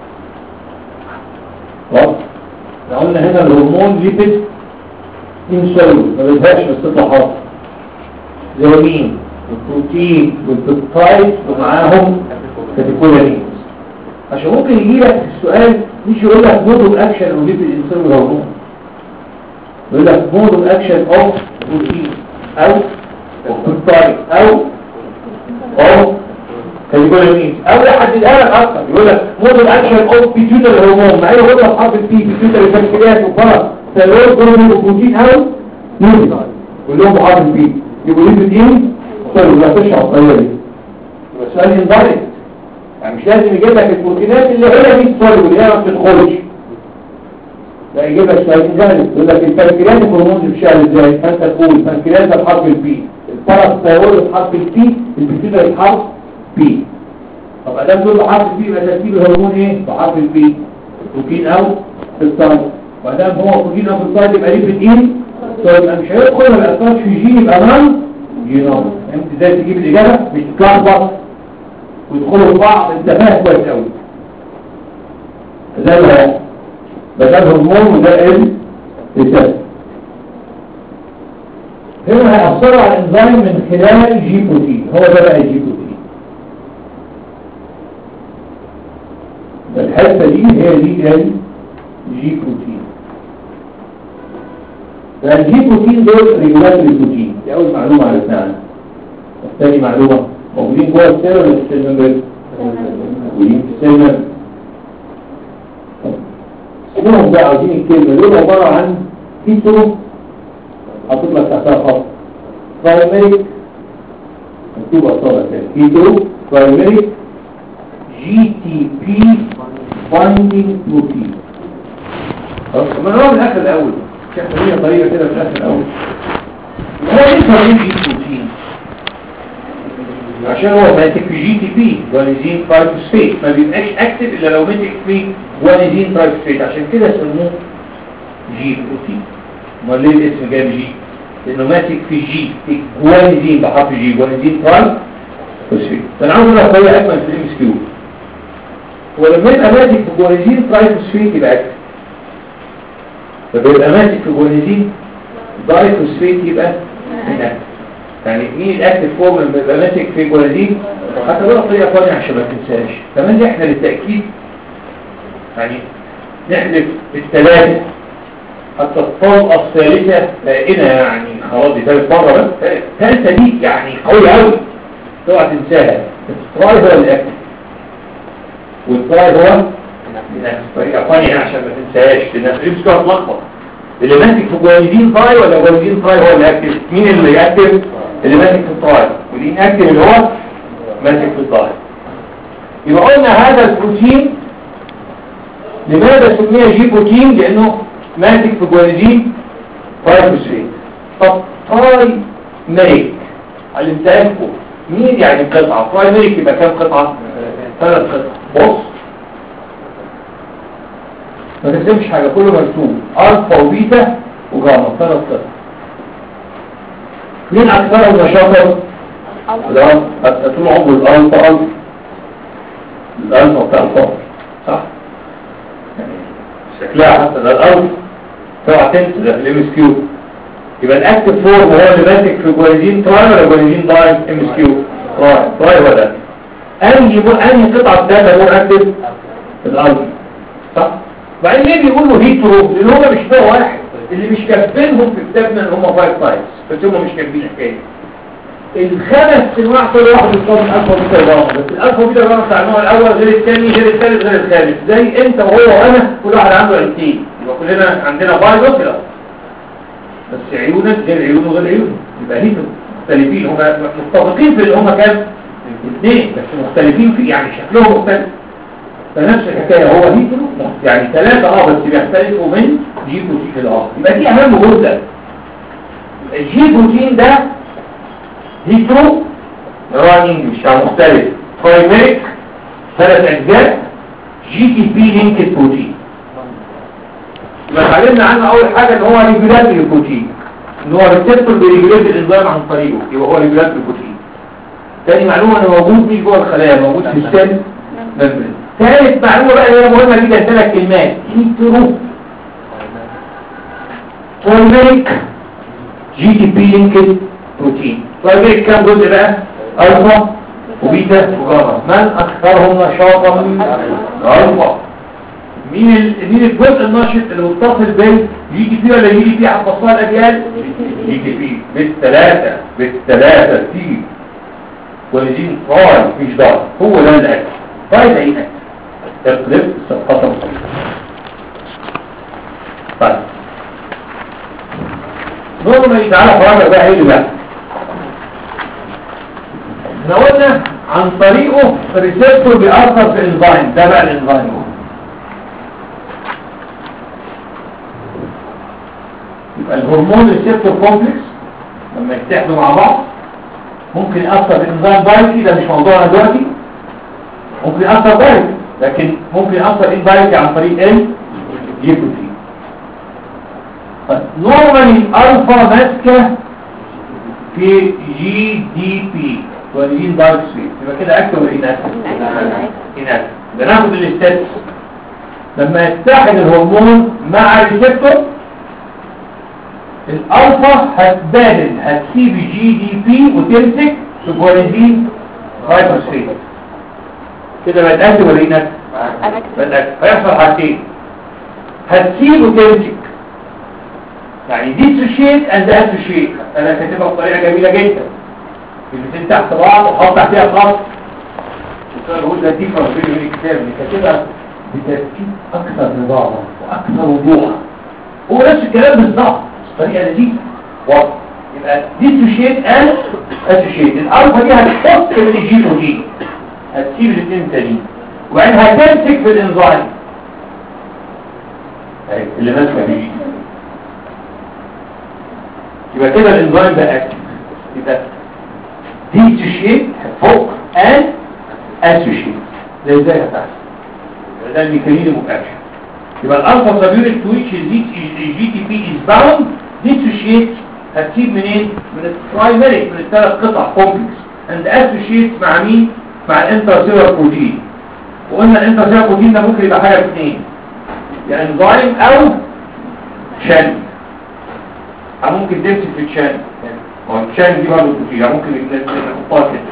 واضح احنا قلنا هنا الهرمون ليبيد انسولين ما بيزهقش بس تطلع حاضر زي مين البروتين والبيبتايد ومعاهم كاتيكولامينز عشان ممكن يجي لك السؤال مش يقول لك مود اوف اكشن او ليبيد انسولين والهرمون يقول لك مود اوف اكشن اوف بروتين او بيبتايد او او كاتيكولامينز او يحددها لك اكتر يقول لك مود اوف اكشن اوف بيتيوتري هرمون ما هي يقول لك حرف البي بيتيوتري فاسكولات وفرق ثيرويد هرمون وبروتين او ليبيد كلهم بحرف البي يبقوا ليبيد ايه طيب لا تشرح الطريقه دي يبقى السؤال ينضرب يعني مش لازم يجيب لك البروتينات اللي هي دي تصلب اللي هي ما بتدخلش لا يجيب لك سؤال ثالث يقول لك البنكرياس الهرمون اللي بيشتغل ازاي فانت تقول البنكرياس ده بحرف البي الباراثايرويد بحرف البي البيتيوتري بحرف بي طب ادام دول بحرف البي يبقى ترتيب الهرمون ايه بحرف البي بروتين او بيبتايد وادام هو بروتين او بيبتايد يبقى ليه بتقيل طيب يبقى مش هيدخل ما يأثرش في جين يبقى نون جينوم فهمت ازاي تجيب الاجابه مش تتلخبط ويدخلوا في بعض انت فاهم كويس قوي ده اللي هو ده ده الهرمون وده ال ريسبتور هنا هيأثروا على الانزيم من خلال الجي بروتين هو ده بقى الجي بروتين الحته دي هي دي الجي بروتين فالجي بروتين دول ريجولاتوري بروتين دي اول معلومه عرفناها عنها الثاني معلومه موجودين جوه السيل ولا في السيل ممبرين موجودين في السيل ممبرين اسمهم بقى عاوزين الكلمه دول عباره عن كيتو حاطط لك تحتها خط برايمريك مكتوب اصابع كده كيتو برايمريك جي تي بي بايندينج بروتين خلاص ما نروح من الاخر الاول شايف هي طريقه كده من الاخر الاول هو ايه طريقه جي بروتين عشان هو ماسك في جي تي بي جوانيزين ترايفوسفيت ما بيبقاش اكتف الا لو مسك في جوانيزين ترايفوسفيت عشان كده سموه جي بروتين امال ليه الاسم جاي جي لانه ماسك في جي في جوانيزين بحرف جي جوانيزين ترايفوسفيت فانا عاوز اقول طريقه اجمل في الام اس كيو ولما يبقى ماسك في جوانيزين ترايفوسفيت يبقى اكتف فبيبقى ماسك في جوانيزين دايفوسفيت يبقى inactive. يعني مين الاكتف فورم لما يبقى ماسك في جوانيزين حتى بقى طريقه ثانيه عشان ما تنساش كمان احنا للتاكيد يعني نحلف بالثلاثه حتى الطلقه الثالثه بائنه يعني خلاص دي ثالث مره بس الثالثه دي يعني قويه قوي اوعى تنساها التراي هو الاكتف والتراي هو طريقه ثانيه عشان ما تنساهاش لان الريبس كده اتلخبط اللي ماسك في جوانيدين تراي ولا جوانيدين تراي هو اللي اكتف مين اللي يكتف اللي ماسك في التراي واللي اكتف اللي هو ماسك في التراي يبقى قلنا هذا البروتين لماذا سمي جي بروتين لانه ماسك في جوانيدين ترايفوسفيت طب براي ميريك علمتها لكم مين يعني قطعة براي ميريك يبقى كام قطعة ثلاث قطع بص ما ترسمش حاجة كله مرسوم ألفا وبيتا وجاما ثلاث قطع مين أكثرهم نشاطا؟ الألفا حتى طول عمره الألفا ألفا الألفا بتاع الفار صح؟ يعني شكلها حتى ده الألفا طبعا تنسى ده في الام اس كيو يبقى الاكتف فورم هو اللي ماسك في جوانزين تراي ولا جوانزين داي ام اس كيو تراي تراي ولا انهي انهي قطعه داتا مور اكتف الالفا صح وبعدين ليه بيقولوا هيترو لان هم مش نوع واحد اللي مش كاتبينهم في كتابنا ان هم فايف تايبس بس هم مش كاتبين حكايه الخمس انواع كل واحد يصاب الالفا بيتا جاما بس الالفا بيتا جاما بتاع النوع الاول غير الثاني غير الثالث غير الخامس زي انت وهو وانا كل واحد عنده عينتين يبقى كلنا عندنا بايلوكيلا بس عيونك غير عيونه غير عيونه يبقى هيترو مختلفين هم متفقين في اللي هم كام اثنين بس مختلفين في يعني شكلهم مختلف فنفس الحكاية هو هيترو يعني ثلاثة اه بس بيختلفوا من جي بروتين الآخر يبقى دي أهم جزء الجي بروتين ده هيترو ران انجلش يعني مختلف برايمريك ثلاث أجزاء جي تي بي لينكد بروتين يبقى اتعلمنا عنه أول حاجة إن هو ريجولاتري بروتين إن هو ريسبتور بيريجوليت الإنزيم عن طريقه يبقى هو ريجولاتري بروتين تاني معلومة إنه موجود مش جوه الخلايا موجود في السيل ممبرين ثالث معلومة بقى هي مهمة جدا ثلاث كلمات هيترو برايمريك جي تي بي لينكد بروتين برايمريك كام جزء بقى الفا وبيتا وجاما من اكثرهم نشاطا الفا مين ال... مين الجزء النشط اللي متصل بين جي تي بي ولا جي تي بي على فصائل الاجيال جي تي بي بالثلاثه بالثلاثه تي ولدين فاي مش ضار هو ده الاكل فايده ايه اكل اقلب سقطه طيب نورمالي تعالى فرامل بقى ايه بقى احنا قلنا عن طريقه الريسبتور بيأثر في الانزيم ده بقى الانزيم يبقى الهرمون ريسبتور كومبلكس لما يتحدوا مع بعض ممكن يأثر في الانزيم دايركتلي ده مش موضوعنا دلوقتي ممكن يأثر دايركتلي لكن ممكن يأثر اندايركتلي عن طريق ال جيبروتين نورمالي الالفا ماسكه في جي دي بي ولين دارك سويت يبقى كده اكتب ولا اناكتف اناكتف ده ناخد الاستاتس لما يتحد الهرمون مع الريسبتور الالفا هتبادل هتسيب جي دي بي وتمسك سوبريزين هايبرسفيت كده بقت اكتف ولا اناكتف بقت اكتف هيحصل حاجتين هتسيب وتمسك يعني ديسوشيت اند اسوشيت انا كاتبها بطريقه جميله جدا كلمتين تحت بعض وحط تحتها خط بقول ده دي فرصيه من الكتاب اللي كاتبها بترتيب اكثر نظاما واكثر وضوحا هو نفس الكلام بالظبط طريقه لذيذه واضح يبقى ديسوشيت اند اسوشيت الالفا دي هتحط من الجي ودي هتسيب الاثنين تانيين وبعدين هتمسك في الانزيم اللي ماسكه دي يبقى كده الانزيم ده اكتف يبقى ديسوشيت فوق and associate ده ازاي هتحصل يبقى ده الميكانيزم اوف اكشن يبقى الالفا سابيوريك تو which الجي تي بي از باوند ديسوشيت هتسيب منين من البرايمري من الثلاث قطع كومبلكس and associate مع مين مع الانترسيلر بروتين وقلنا الانترسيلر بروتين ده ممكن يبقى حاجه اثنين يعني انزيم او شن او ممكن تمسك في الشان هو الشان دي برضه بروتين ممكن نحطها كده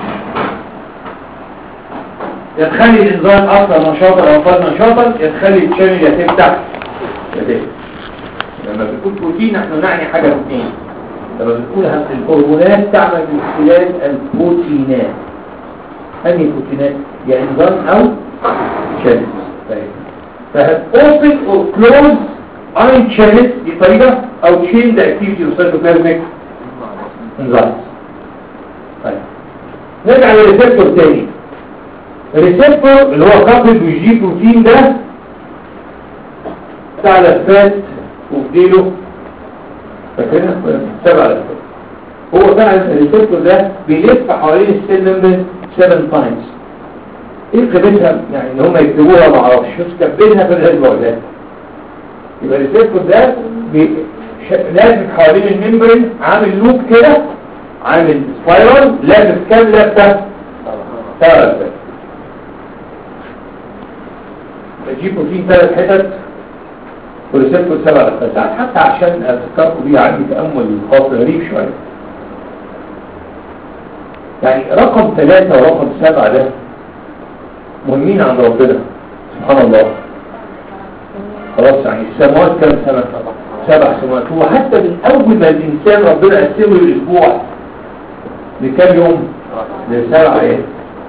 يتخلي الانزيم اكثر نشاطا او اقل نشاطا يتخلي الشان يتم تحت يتم لما بيكون بروتين نحن نعني حاجه اثنين لما بنقول الهرمونات تعمل من خلال البروتينات انهي بروتينات يا انزيم او شان فهت open or close ion channels دي طريقة او change the activity of cytoplasmic enzymes طيب نرجع للريسبتور تاني الريسبتور اللي هو قابل بالجي بروتين ده بتاع لفات وفديله فاكرينها سبع لفات هو فعلا الريسبتور ده بيلف حوالين السيل ممبرين 7 تايمز ايه قيمتها يعني ان هم يكتبوها ما اعرفش بس كاتبينها في الهيد ده يبقى الريسبتور ده بي- ش- لافف حوالين الممبرين عامل لوب كده عامل سبايرال لافف كام لفه ثلاث بجيب بروتين ثلاث حتت وريسبتور سبع لفات ساعات حتى عشان اذكركم بيه عندي تامل خاص غريب شويه يعني رقم ثلاثة ورقم سبعة ده مهمين عند ربنا سبحان الله خلاص يعني السماوات كم سنة سبع سماوات هو حتى من أول ما الإنسان ربنا قسمه الأسبوع لكام يوم لسبعة إيه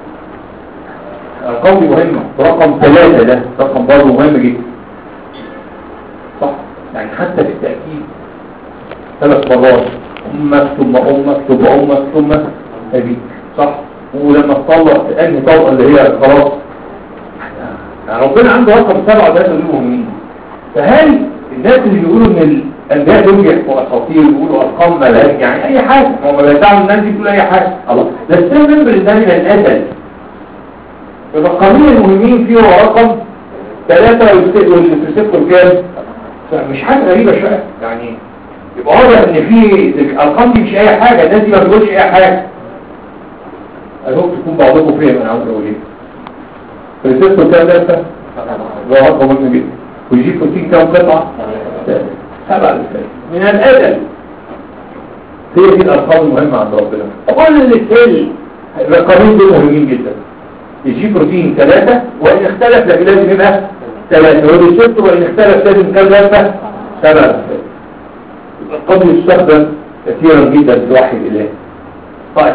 أرقام دي مهمة رقم ثلاثة ده رقم برضه مهم جدا صح يعني حتى في التأكيد ثلاث مرات أمك ثم أمك ثم أمك ثم أبيك صح ولما تطلق أنهي طلقة اللي هي خلاص يعني ربنا عنده رقم سبعة ده اللي مهمين فهل الناس اللي بيقولوا ان الانبياء دول بيحكوا اساطير بيقولوا ارقام ملاك يعني اي حاجه هم لا تعمل الناس دي تقول اي حاجه الله ده السيل ممبر ده من الازل يبقى القانون المهمين فيه هو رقم ثلاثة والريسبتور كام فمش حاجه غريبه شويه يعني يبقى واضح ان في الارقام دي مش اي حاجه الناس دي ما بتقولش اي حاجه اهو تكون بعضكم فين انا عاوز اقول ايه الريسبتور كام لفه ده رقم مهم جدا ويجيب بروتين كام قطعة سبعة لسان من الأجل هي دي الأرقام المهمة عند ربنا كل السيل الرقمين دول مهمين جدا يجيب بروتين ثلاثة وإن اختلف لكن لازم يبقى ثلاثة والريسبت وإن اختلف لازم كام لفة سبعة لسان قد يستخدم كثيرا جدا في وحي الإله طيب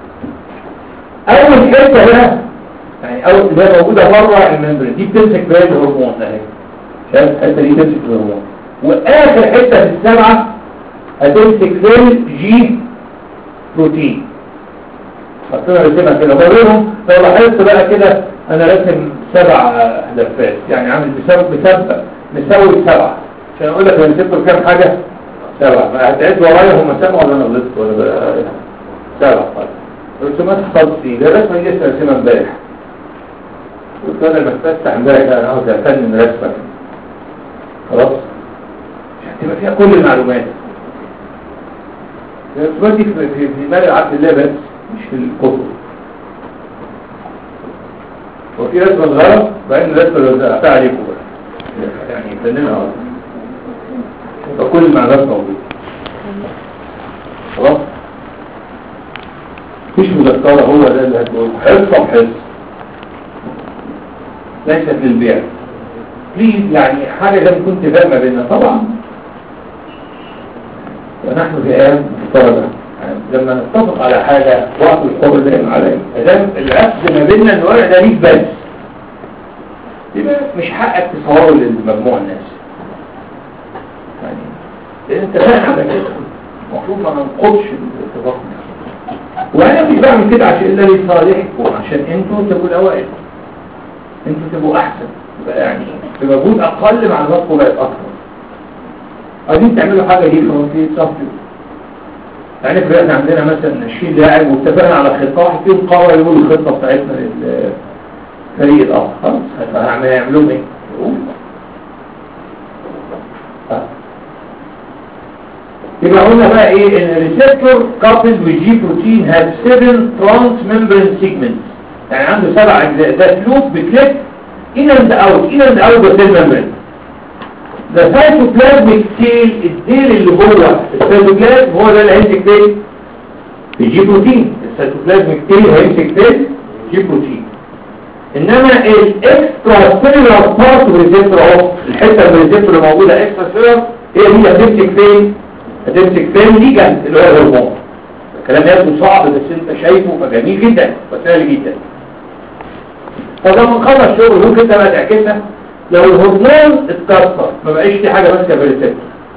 أول حتة هنا يعني أول اللي هي موجودة بره الممبرين دي بتمسك بين الهرمون اهي شايف الحته دي تمسك الهرمون واخر حته في السبعه هتمسك فين جي بروتين حطينا رسمها كده بوريهم لو لاحظت بقى كده انا راسم سبع لفات يعني عامل بسبب بسبب مساوي سبعه عشان اقول لك انا رسمت كام حاجه سبعه فهتعد ورايا هم سبعه ولا انا غلطت ولا بقى سبعه طيب رسومات خالصين ده الرسمه دي لسه راسمها امبارح قلت انا لما اتفتح امبارح انا عاوز افنن رسمه خلاص عشان تبقى فيها كل المعلومات الرسومات دي في في في دماغ عبد الله بس مش في الكتب وفي رسمه صغيره بعدين الرسمه اللي وزعتها عليكم بقى يعني فننها غلط يبقى كل المعلومات موجوده خلاص مفيش مذكره هو ده اللي هتقول حصه بحصه ليست للبيع بليز يعني حاجة زي ما كنت فاهمة بيننا طبعا ونحن في ايام مفترضة يعني لما نتفق على حاجة وقت الحر دائم عليه ادام العقد ما بيننا ان الورق ده ليك بس يبقى مش حقك تصوره للمجموع الناس يعني لان انت فاهم على كده المفروض ما ننقضش الاتفاق وانا مش بعمل كده عشان الا لصالحكم عشان انتوا تبقوا الاوائل انتوا تبقوا احسن يبقى يعني بمجهود اقل معلوماتكم بقت اكتر عايزين تعملوا حاجه دي في صفر يعني في احنا عندنا مثلا 20 لاعب واتفقنا على خطه واحد فيهم قرر يقول الخطه بتاعتنا للفريق الاخر خلاص هنعمل يعملوا ايه؟ يقول يبقى قلنا بقى ايه ان الريسبتور كابل وجي بروتين هاف 7 ترانس ممبرين سيجمنتس يعني عنده سبع اجزاء ده فلوب بكليك in and out in and out the cell membrane the cytoplasmic tail الديل اللي هو السيتوبلازم هو ده اللي هيمسك فين يجي بروتين السيتوبلازميك تيل هيمسك فين يجي بروتين انما الاكسترا سيلولار بارت ريسبتور اهو الحته من الريسبتور اللي موجوده اكسترا سيلولار هي دي هتمسك فين هتمسك فين ليجند اللي هو الهرمون الكلام يبدو صعب بس انت شايفه فجميل جدا وسهل جدا فلما نخلص شغل ممكن انت بقى تعكسها لو الهرمون اتكسر ما بقاش في حاجه ماسكه في الريسبتور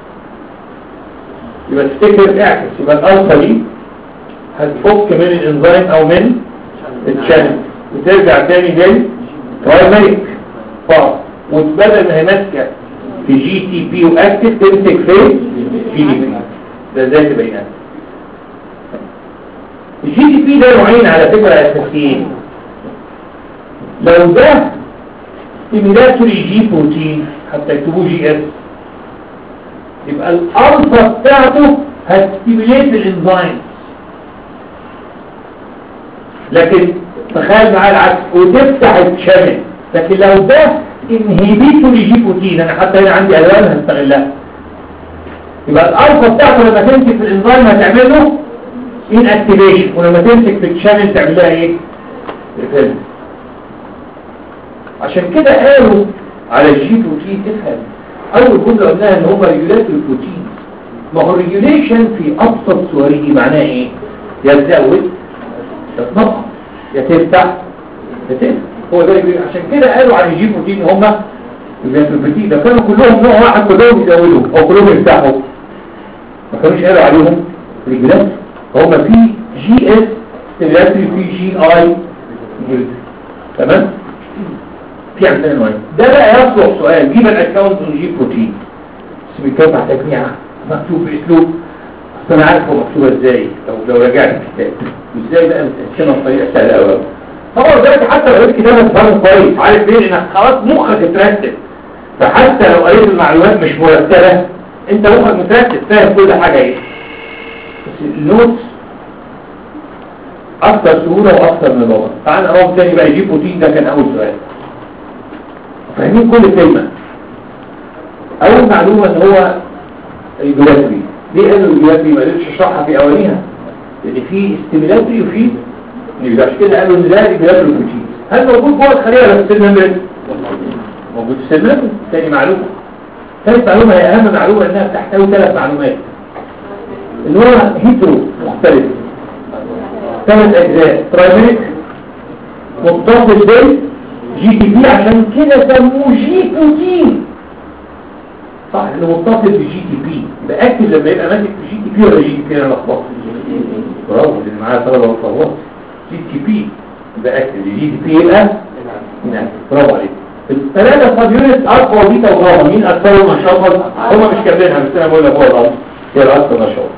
يبقى تفتكر اعكس يبقى الالفا دي هتفك من الانزيم او من الشانل وترجع تاني للبرايمريك فاز وتبدل ما هي ماسكه في جي تي بي واكتف تمسك في جي دي بي ده ازاي تبينها الجي دي بي ده نوعين على فكرة اساسيين لو ده ستيميلاتوري جي بروتين حتى يكتبوه جي اس يبقى الالفا بتاعته هتستيميليت الانزيم لكن تخيل معايا العكس وتفتح الشامل لكن لو ده انهيبيتوري جي بروتين انا حتى هنا عندي الوان هستغلها يبقى الالفا بتاعته لما تمسك في الانزيم هتعمل له ان اكتيفيشن ولما تمسك في الشانل تعمل لها ايه ريفيل عشان كده قالوا على الجي بروتين تفهم اول جمله قلناها ان هم ريجولاتوري بروتين ما هو الريجوليشن في ابسط صوره معناه ايه يا تزود يا تنقص يا تفتح يا تفتح هو ده الريجوليشن. عشان كده قالوا على الجي بروتين هم ريجولاتوري بروتين ده كانوا كلهم نوع واحد كلهم يزودوا او كلهم يفتحوا ما كانوش قالوا عليهم ريجولاتوري هما في جي اس ستيميلاتوري في جي اي تمام في عندنا نوعين ده بقى يصلح سؤال جيب الاكونت اون جي بروتين بس بيتكون تحت تجميع مكتوب باسلوب اصل انا عارف هو مكتوبه ازاي لو لو رجعت الكتاب ازاي بقى متقسمه بطريقه سهله قوي طبعا دلوقتي حتى لو قريت كتابه تفهم كويس عارف ليه لانك خلاص مخك اترتب فحتى لو قريت المعلومات مش مرتبه انت مخك مترتب فاهم كل حاجه ايه بس النوتس اكثر سهولة واكثر نظامة تعال نقوم تاني بقى يجيب بروتين ده كان اول سؤال فاهمين كل كلمة اول معلومة ان هو ريجولاتري ليه قالوا ريجولاتري ما قدرتش اشرحها في اوليها لان في استيميلاتري وفي ريجولاتري عشان كده قالوا ان ده ريجولاتري بروتين هل موجود جوه الخلية ولا في السيل ممبرين؟ موجود في السيل ممبرين تاني معلومة ثالث معلومة هي اهم معلومة انها بتحتوي ثلاث معلومات اللي هو هيترو مختلف ثلاث اجزاء برايمريك متصل بال جي تي بي عشان كده سموه جي بروتين صح اللي متصل بالجي تي بي يبقى اكتب لما يبقى ماسك في جي تي بي ولا جي تي بي انا لخبطت برافو لان معايا طلبه وصوت جي تي بي يبقى اكتب الجي تي بي يبقى هنا برافو عليك الثلاثه سب يونت الفا وبيتا وجاما مين اكثرهم نشاطا هم مش كاتبينها بس انا بقول لك هو الامر هي الاكثر نشاط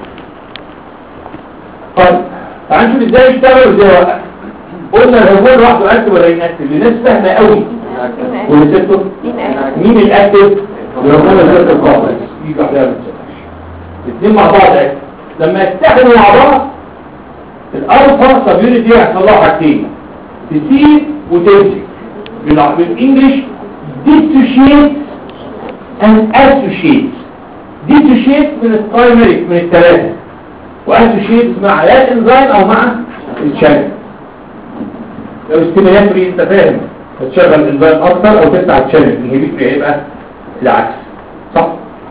طيب تعال نشوف ازاي يشتغل وازاي يوقف قلنا الهرمون لوحده اكتف ولا انكتف لناس فاهمه قوي والريسبتور مين الاكتف الهرمون الريسبتور كومبلكس دي لوحدها ما تنساش الاثنين مع بعض اكتف لما يتحدوا مع بعض الالفا سبيونت دي هيحصل لها حاجتين تسيب وتمسك بال- بالانجلش dissociate and associate dissociate من البرايمري من الثلاثه واسوشيت مع يا الانزيم او مع الشانل لو استيميلاتوري انت فاهم هتشغل الانزيم اكتر او تفتح الشانل الهيبيت هيبقى العكس صح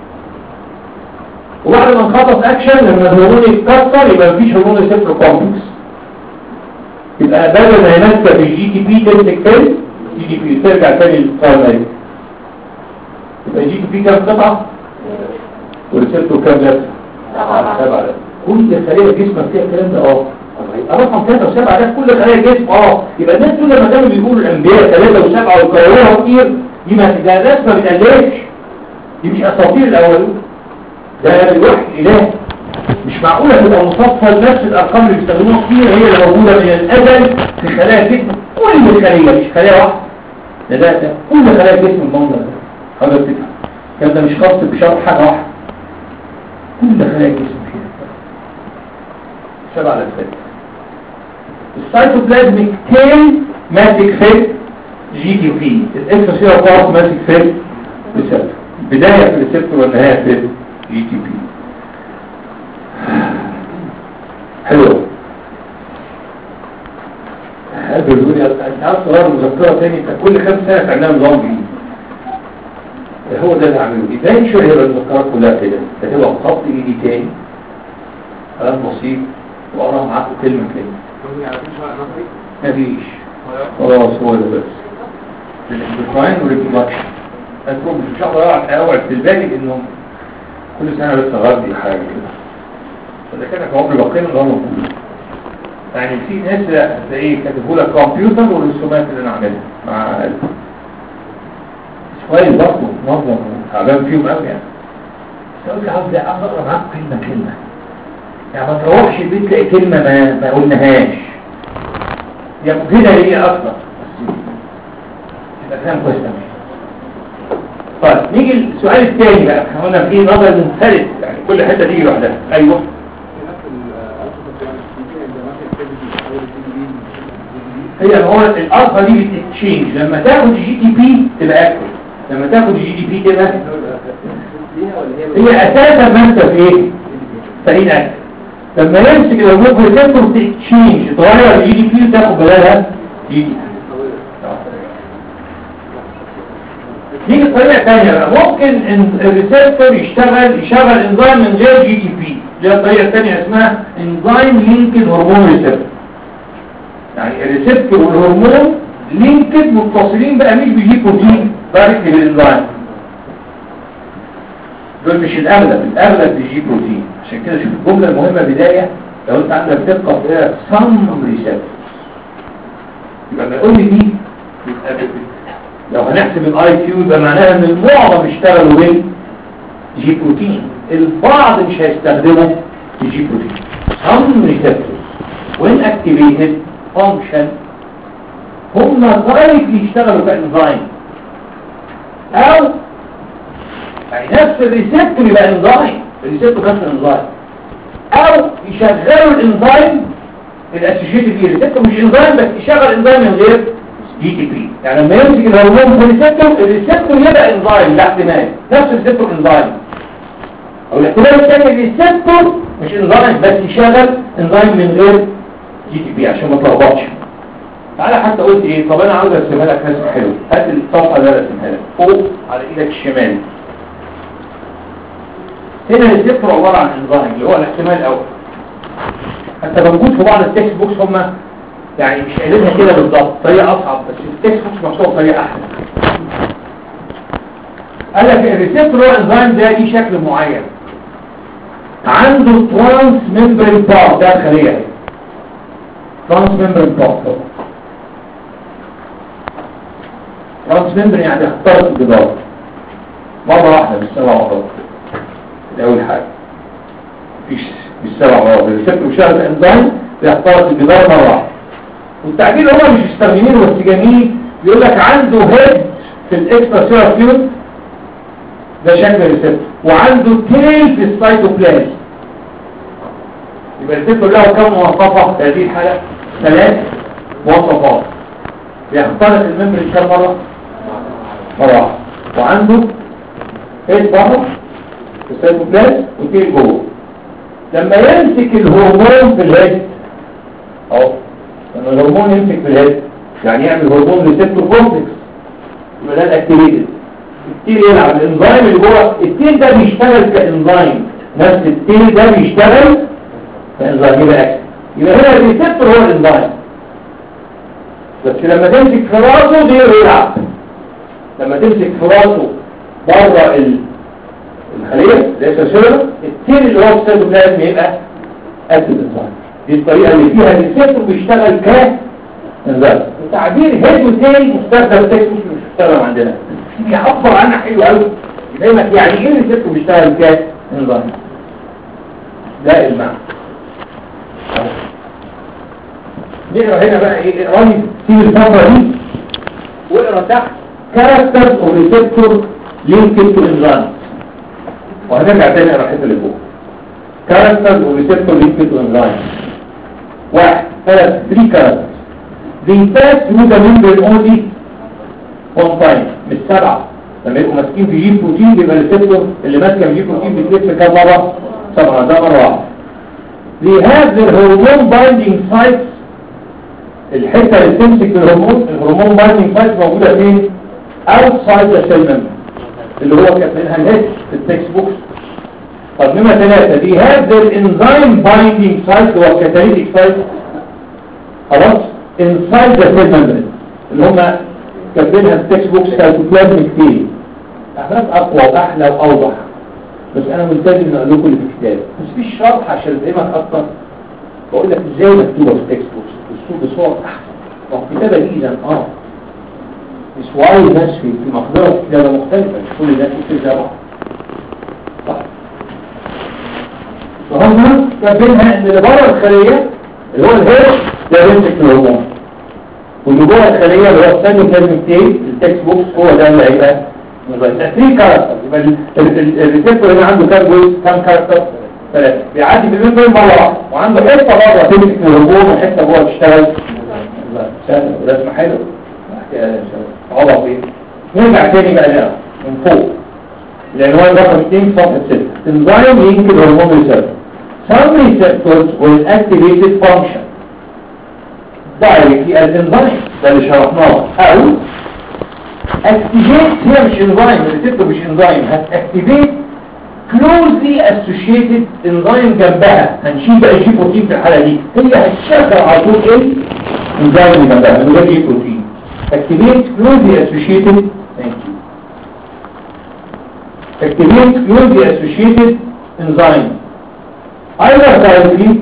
وبعد ما نخلص اكشن لما الهرمون يتكسر يبقى مفيش هرمون ريسبتور كومبلكس يبقى بدل ما يمسك في الجي تي بي تمسك فين جي تي بي ترجع تاني للبرايمري يبقى الجي تي بي كام قطعه والريسبتور كام لفه سبعة لفه كل خلية جسمك فيها الكلام ده اه رقم ثلاثة وسبعة ده كل خلية جسم اه يبقى الناس دول لما كانوا بيقولوا الانبياء ثلاثة وسبعة ويكرروها كتير دي ما ده ناس ما بتقلقش دي مش اساطير الاولين ده الوحي الالهي مش معقولة تبقى مصفى نفس الارقام اللي بيستخدموها كتير هي اللي موجودة من الازل في خلايا الجسم كل خلية مش خلية واحدة ده ده ده كل خلايا الجسم المنظر ده حاجة بتفهم الكلام ده مش خاص بشرط حاجة واحدة كل خلايا الجسم فيها سبع لفات السيتوبلازميك تيل ماسك في جي دي بي الاكسترا بارت ماسك في ريسبتور بداية في الريسبتور والنهاية في جي دي بي حلو قبل يقول لي انت عارف صغير مذكرة تاني انت كل خمس سنة تعملها نظام جديد هو ده اللي عمله يبان شوية يبقى المذكرات كلها كده هتبقى خط ايدي تاني كلام بسيط وأقرأ معاكم كلمة كلمة مفيش خلاص هو ده بس الديفاين والريبرودكشن هتكون مش هقدر اقعد اوعد في الباقي انه كل سنة بس اغذي حاجة كده فده كده عمر بقينا اللي هو موجود يعني في ناس لا هتلاقيه كاتبوا لك كمبيوتر والرسومات اللي انا عاملها مع قلب كويس برضه منظم تعبان فيهم قوي يعني بس اقول لك عاوز اقرا معاك كلمة كلمة يعني ما تروحش البيت تلاقي كلمة ما, ما قلناهاش يا كده ليه اصلا يبقى فاهم كويس أوي. طيب نيجي للسؤال الثاني بقى احنا قلنا في نظر منفرد يعني كل حته تيجي لوحدها ايوه هي هو الالفا دي بتتشينج لما تاخد جي دي بي تبقى اكتف لما تاخد جي دي بي تبقى هي اساسا ما انت في ايه فريد اكتف لما يمسك الهرمون ريسبتور تتشينج تغير الجي دي بي وتاخد بدلها جي دي بي دي طريقة تانية بقى ممكن ان الريسبتور يشتغل يشغل انزيم من غير جي دي بي دي الطريقة التانية اسمها انزيم لينكد هرمون ريسبتور يعني الريسبتور والهرمون لينكد متصلين بقى مش بيجي بروتين دايركت بالانزيم دول مش الاغلب الاغلب بيجي بروتين عشان كده شوف الجملة المهمة بداية لو انت عندك دقة في سم ريسبتور يبقى لما يقول لي دي يبقى لو هنحسب الاي كيو يبقى معناها ان المعظم اشتغلوا بال جي بروتين البعض مش هيستخدموا الجي بروتين some receptors when activated function هم دايركتلي يشتغلوا كانزيم او يعني نفس الريسبتور يبقى انزيم الريسبتور نفس الانزيم او يشغلوا الانزيم الاسوشيتد بيه الريسبتور مش انزيم بس يشغل انزيم من غير جي تي بي يعني لما يمسك الهرمون في الريسبتور الريسبتور يبقى انزيم لا احتمال نفس الريسبتور انزيم او الاحتمال الثاني الريسبتور مش انزيم بس يشغل انزيم من غير جي تي بي عشان ما تلخبطش تعالى حتى قلت ايه طب انا عاوز ارسمها لك رسم حلو هات الصفحه اللي انا رسمها لك فوق على ايدك الشمال هنا الريسبتور عباره عن انزيم اللي هو الاحتمال الاول حتى موجود في بعض التكست بوكس هم يعني مش قايلينها كده بالظبط طريقه اصعب بس التكست بوكس مكتوب بطريقه احسن قال لك الريسبتور هو انزيم ده ليه شكل معين عنده ترانس ممبرين بارت ده الخليه اهي ترانس ممبرين بارت ترانس ممبرين يعني اخترق الجدار مره واحده مش سبع مرات دي اول حاجه مفيش مش سبع مرات الريسبتور بيشتغل انزيم بيخترق الجدار مره واحده والتعديل هو مش مستخدمينه بس جميل بيقول لك عنده هيد في الاكسترا سيلر فيوز ده شكل الريسبتور وعنده تيل في السيتوبلازم يبقى الريسبتور له كم مواصفة في هذه الحالة ثلاث مواصفات بيخترق الممبرين كم مرة؟ مرة واحدة وعنده هيد بره في السيتوبلازم وتيل جوه لما يمسك الهرمون في الهيد اهو لما الهرمون يمسك في الهيد يعني يعمل هرمون ريسبتور كومبلكس يبقى ده الاكتيفيتد التيل يلعب الانزيم اللي جوه التيل ده بيشتغل كانزيم نفس التيل ده بيشتغل كانزيم يبقى اكتف يبقى هنا الريسبتور هو الانزيم بس لما تمسك في راسه دي يلعب لما تمسك في راسه بره ال- الخليه زي السيرفر التيل اللي هو في السيتوبلازم يبقى اكتف انزيم دي الطريقة اللي فيها الريسبتور بيشتغل ك انزال التعبير هيد وتيل مستخدم تكست مش مستخدم عندنا بيعبر عنها حلو قوي دايما يعني ايه الريسبتور بيشتغل ك انزال ده المعنى نقرا هنا بقى ايه اقرا لي سيب الفتره دي واقرا تحت كاركترز اوف ريسبتور لينكد تو انزال وهنرجع تاني نقرا الحته اللي فوق كاركترز وريسبتور لينكد تو انزايم واحد ثلاث 3 كاركترز they pass through the membrane only one time مش سبعة لما يبقوا ماسكين في جي بروتين بيبقى الريسبتور اللي ماسكه في جي بروتين بتلف كام مرة؟ سبعة ده مرة واحدة they have their hormone binding sites الحتة اللي بتمسك الهرمون الهرمون binding sites موجودة فين؟ outside the cell membrane اللي هو كاتبينها الهيد في التكست بوكس طب نمرة ثلاثة دي هذا الانزيم بايندينج سايت هو الكاتاليتيك سايت خلاص inside the cell membrane اللي هم كاتبينها في التكست بوكس سايتوبلازميك تيل احنا اقوى واحلى واوضح بس انا ملتزم ان اقول لكم اللي في الكتاب بس في شرح عشان افهمك اكتر بقول لك ازاي مكتوبه في التكست بوكس الصوره بصور احسن والكتابه دي اذا اه مش واي الناس في في مقدرة كتابة مختلفة مش كل الناس بتكتب زي بعض صح فهم ما بينها ان اللي بره الخليه اللي هو الهيرش ده بيمسك الهرمون واللي جوه الخليه اللي هو الثاني بلازميك تيب التكست بوكس هو ده اللي هيبقى يبقى 3 كاركتر يبقى ال- ال- ال- الريسبتور هنا عنده كام جزء كام كاركتر ثلاثه بيعدي بالليل دول مره واحده وعنده حته بره تمسك الهرمون وحته جوه تشتغل لا، سهل ورسمه حلوه عوض ايه نرجع تاني بقى لها من فوق العنوان رقم 2 صفحه 6 enzyme linked hormone receptor some receptors will activated function directly as enzyme ده اللي شرحناه او activate هي مش enzyme الريسبتور مش enzyme هتactivate closely associated enzyme جنبها هنشيل بقى الجي بروتين في الحالة دي هي هتشغل على طول ايه enzyme اللي جنبها من غير جي بروتين activate closely associated thank you activate closely associated enzyme either directly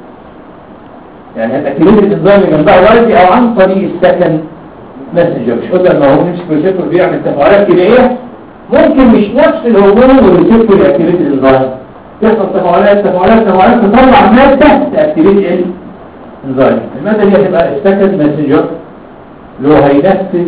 يعني هتأكتيفيت الانزيم اللي جنبها والدي او عن طريق السكن ماسنجر مش قلنا ان هو نمسك ريسبتور بيعمل تفاعلات كيميائيه ممكن مش نفس الهرمون والريسبتور يأكتيفيت الانزيم تحصل تفاعلات تفاعلات تفاعلات تطلع ماده تأكتيفيت الانزيم الماده دي هتبقى السكن ماسنجر اللي هو هينفذ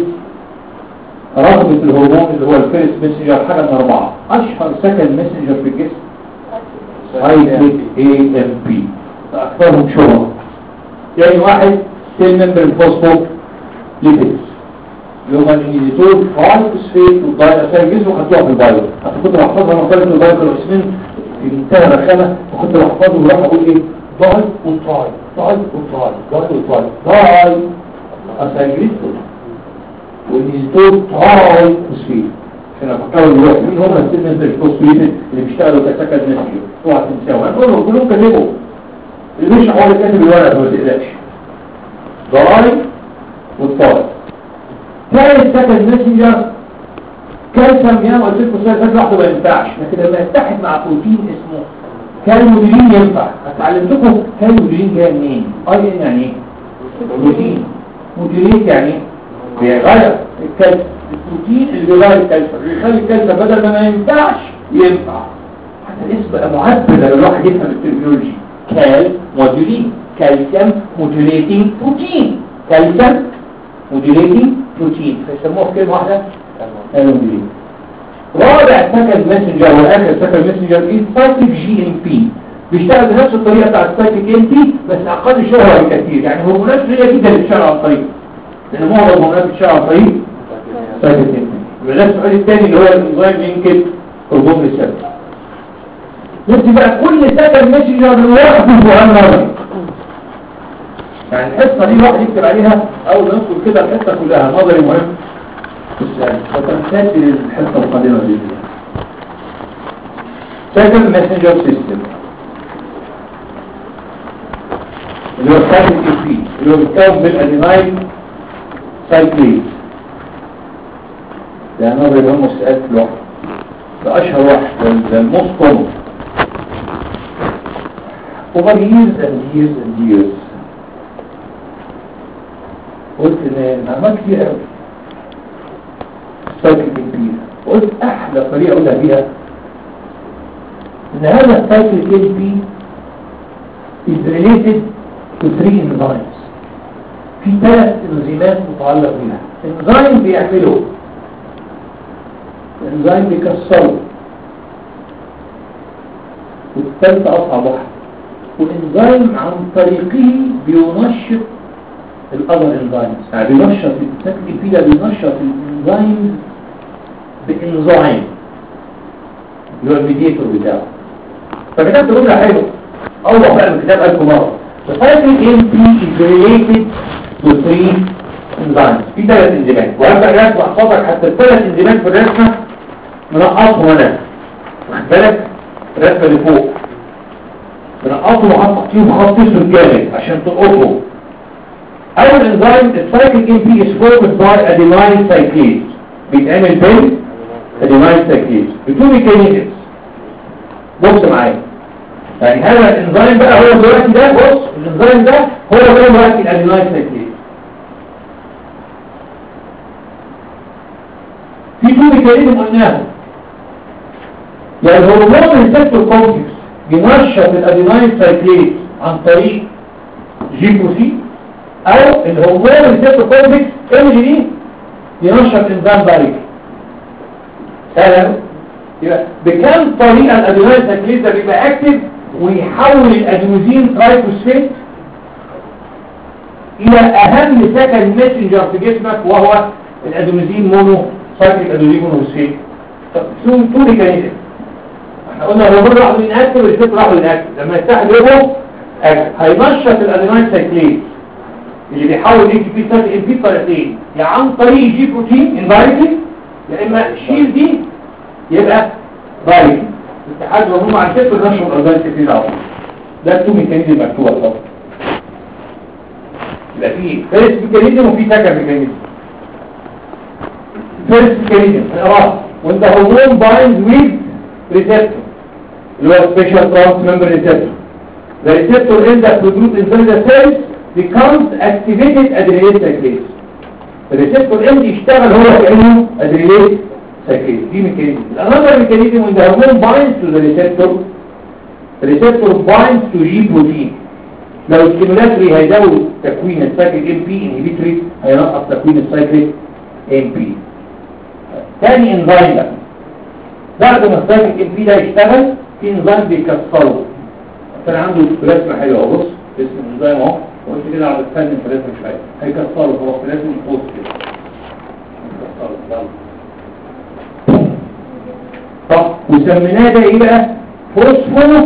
رغبة الهرمون اللي هو الفيرست ماسنجر حاجة من أربعة أشهر سكن ماسنجر في الجسم هايبريد اي ام بي أكثرهم شهرة يعني واحد سيل ممبر الفوسفو ليبيدز اللي هما الانيزيتول فايفوسفيت والدايلاسيرجيز وخدتوها في البايو أنا كنت بحفظها من طالب البايو كانوا اسمين في منتهى الرخامة وكنت بحفظه وراح أقول إيه داي وتراي داي وتراي داي وتراي داي أسيرجيز والانيزيتول تراي فوسفيت عشان افكروا دلوقتي مين هم السيل ممبر الفوسفيت اللي بيشتغلوا كسكن نسيو اوعى تنساهم هنقول كلهم كلموا اللي مش هو اللي كاتب الورق ما تقلقش ضرايب والطارق ثالث سكند ماسنجر كالسيوم يا قلت لكم السؤال ده لوحده ما ينفعش لكن لما يتحد مع بروتين اسمه كالمودولين ينفع اتعلمتكم كالمودولين جاي منين اي ان يعني ايه بروتين مودوليت يعني ايه بيغير الكالسيوم البروتين اللي بيغير الكالسيوم بيخلي الكالسيوم بدل ما ما ينفعش ينفع حتى الاسم بقى معبر لما الواحد يفهم الترمينولوجي كال مودولين كالسيوم مودوليتنج بروتين كالسيوم مودوليتنج بروتين فيسموها في كلمه واحده كالمودولين رابع سكند ماسنجر واخر سكند ماسنجر ايه سايكليك جي ام بي بيشتغل بنفس الطريقه بتاعت السايكليك ام بي بس اقل شهره بكثير يعني هرمونات هي جدا اللي بتشتغل على الطريق لان معظم الهرمونات بتشتغل على الطريق سايكليك ام بي يبقى ده السؤال الثاني اللي هو الانزيم لينكد هرمون ريسبتور نبتدي بقى كل سكن ماسنجر لوحده سؤال نظري يعني الحصه دي الواحد يكتب عليها اول ما ندخل كده الحصه كلها نظري مهم في السؤال فتنساش للحصه القادمه باذن الله سكن ماسنجر سيستم اللي هو السايكل اي بي اللي هو بيتكون من الادينايل سايكليز ده نظري مهم السؤال لوحده ده اشهر واحد ده الموست كومن over years and years and years قلت ان معلومات كتير قوي السايكل كبير قلت احلى طريقه اقولها بيها ان هذا السايكل ال بي is related to three enzymes في ثلاث انزيمات متعلق بيها انزيم بيعملوا انزيم بيكسروا والثالث اصعب واحد والانزيم عن طريقه بينشط الاذر انزيمز يعني بينشط التكتيك فيه ده بينشط الانزيمز بانزيم اللي هو الميديتور بتاعه فكتبت جمله حلوه اوضح بقى من الكتاب ألف مره The cycle MP is related to three enzymes في ثلاث انزيمات وهبدأ رسم احفظك حتى الثلاث انزيمات في الرسمه منقصهم انا واخد بالك الرسمه اللي فوق بنقصه وحط فيهم خط اسود جامد عشان تلقطه اول انزيم السايكل ام بي از فوكس باي ادينايل سايكليز بيتعمل بين ادينايل سايكليز بتو ميكانيزمز بص معايا يعني هذا الانزيم بقى هو دلوقتي ده بص الانزيم ده هو ده دلوقتي الادينايل سايكليز في تو ميكانيزم قلناهم يعني الهرمون ريسبتور كومبلكس ينشط الاديناين سايكليز عن طريق جي بو سي او الهرمون ريسبتور كومبلكس ام جي دي ينشط انزيم باريك سهل يبقى بكام طريقه الاديناين سايكليز ده بيبقى اكتف ويحول الادينوزين ترايفوسفيت الى اهم سكن ميسنجر في جسمك وهو الادينوزين مونو سايكليك ادينوزين مونوسفيت طب شو تو ميكانيزم احنا قلنا الهرمون راح من اكتف والريسبتور راح من اكتف لما يفتح جوه هينشط الاديناين سايكليز اللي بيحاول يجي فيه سايكل ام بي بطريقتين يا عن طريق جي بروتين انفايرتي يا اما شيل دي يبقى دايركت اتحاد الهرمون مع الريسبتور نشر الاورجانيك كتير قوي ده التو ميكانيزم مكتوبه طبعا يبقى في فيرست ميكانيزم وفي سكند ميكانيزم فيرست ميكانيزم نقراها وانت هرمون بايند ويز ريسبتور اللي هو سبيشال ترانس ممبر ريسبتور The receptor ends up produced inside the cells becomes activated adrenal cyclase. الريسبتور end يشتغل هو كأنه adrenal cyclase. دي ميكانيزم. Another mechanism when the hormone binds to the receptor the receptor binds to G protein. لو الستيمولاتري هيزود تكوين السايكليك ام بي انهبيتوري هينقص تكوين السايكليك ام بي تاني انزيم بقى بعد ما السايكليك ام بي ده يشتغل في انزيم بيكسره كان عنده رسمه حلوه اهو بص اسم الانزيم اهو وانت كده على تتفنن في الرسمه شويه هيكسره هو في رسم الفوز كده هيكسره يلا طب وسميناه ده ايه بقى فوسفو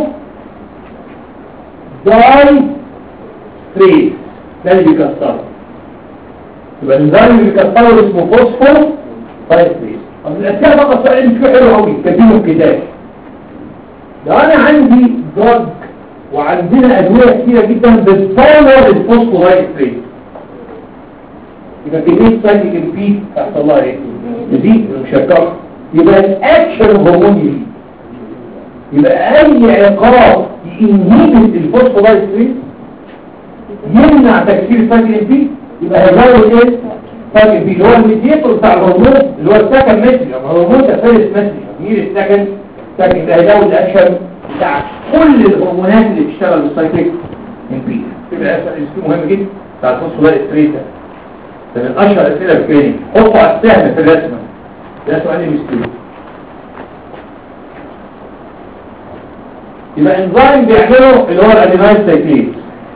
داي ستريس ده اللي بيكسره يبقى الانزيم اللي بيكسره اسمه فوسفو داي ستريس طب الاسئله بقى السؤال مش حلو قوي كاتبينه في كتاب لو انا عندي دراج وعندنا ادويه كتيره جدا بتطور الفوسفو داي ستريس يبقى كميه سايكليك ام بي تحصل لها ايه؟ تزيد مشككه يبقى الاكشن هرمون يزيد يبقى اي عقاب ينهبت الفوسفولايستريس يمنع تكسير سايكل ام بي يبقى هيزود ايه سايكل بي اللي هو الميديتور بتاع الهرمون اللي هو السكن ميسج الهرمون ده فيرست ميسج مين السكن سايكل ده هيزود الاكشن بتاع كل الهرمونات اللي بتشتغل بالسايكل ام بي يبقى الاسم مهم جدا بتاع الفوسفولايستريس ده ده من اشهر الاسئله في الكلينيك حطوا على السهم في الرسمه ده سؤال مستوي يبقى انزيم بيعمله اللي هو الادينايل سايكليز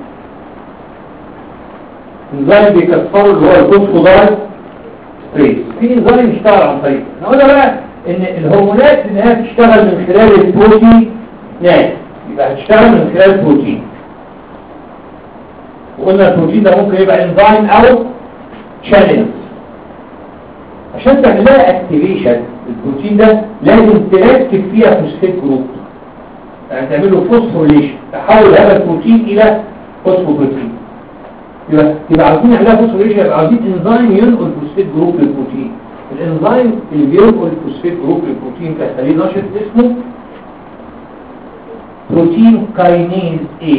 انزيم بيكسره اللي هو الفوسفودايل ستريس في انزيم يشتغل عن طريقه احنا قلنا بقى ان الهرمونات انها بتشتغل من خلال البروتينات يبقى هتشتغل من خلال البروتين وقلنا البروتين ده ممكن يبقى انزيم او شانلز عشان تعملها اكتيفيشن البروتين ده لازم تركب فيها فوسفات جروب يعني تعمل له فوسفوريليشن تحول هذا البروتين الى فوسفوبروتين يبقى يبقى عاوزين نعملها فوسفوريليشن يبقى عاوزين انزيم ينقل فوسفات جروب للبروتين الانزيم اللي بينقل الفوسفات جروب للبروتين كخليل نشط اسمه بروتين كاينيز A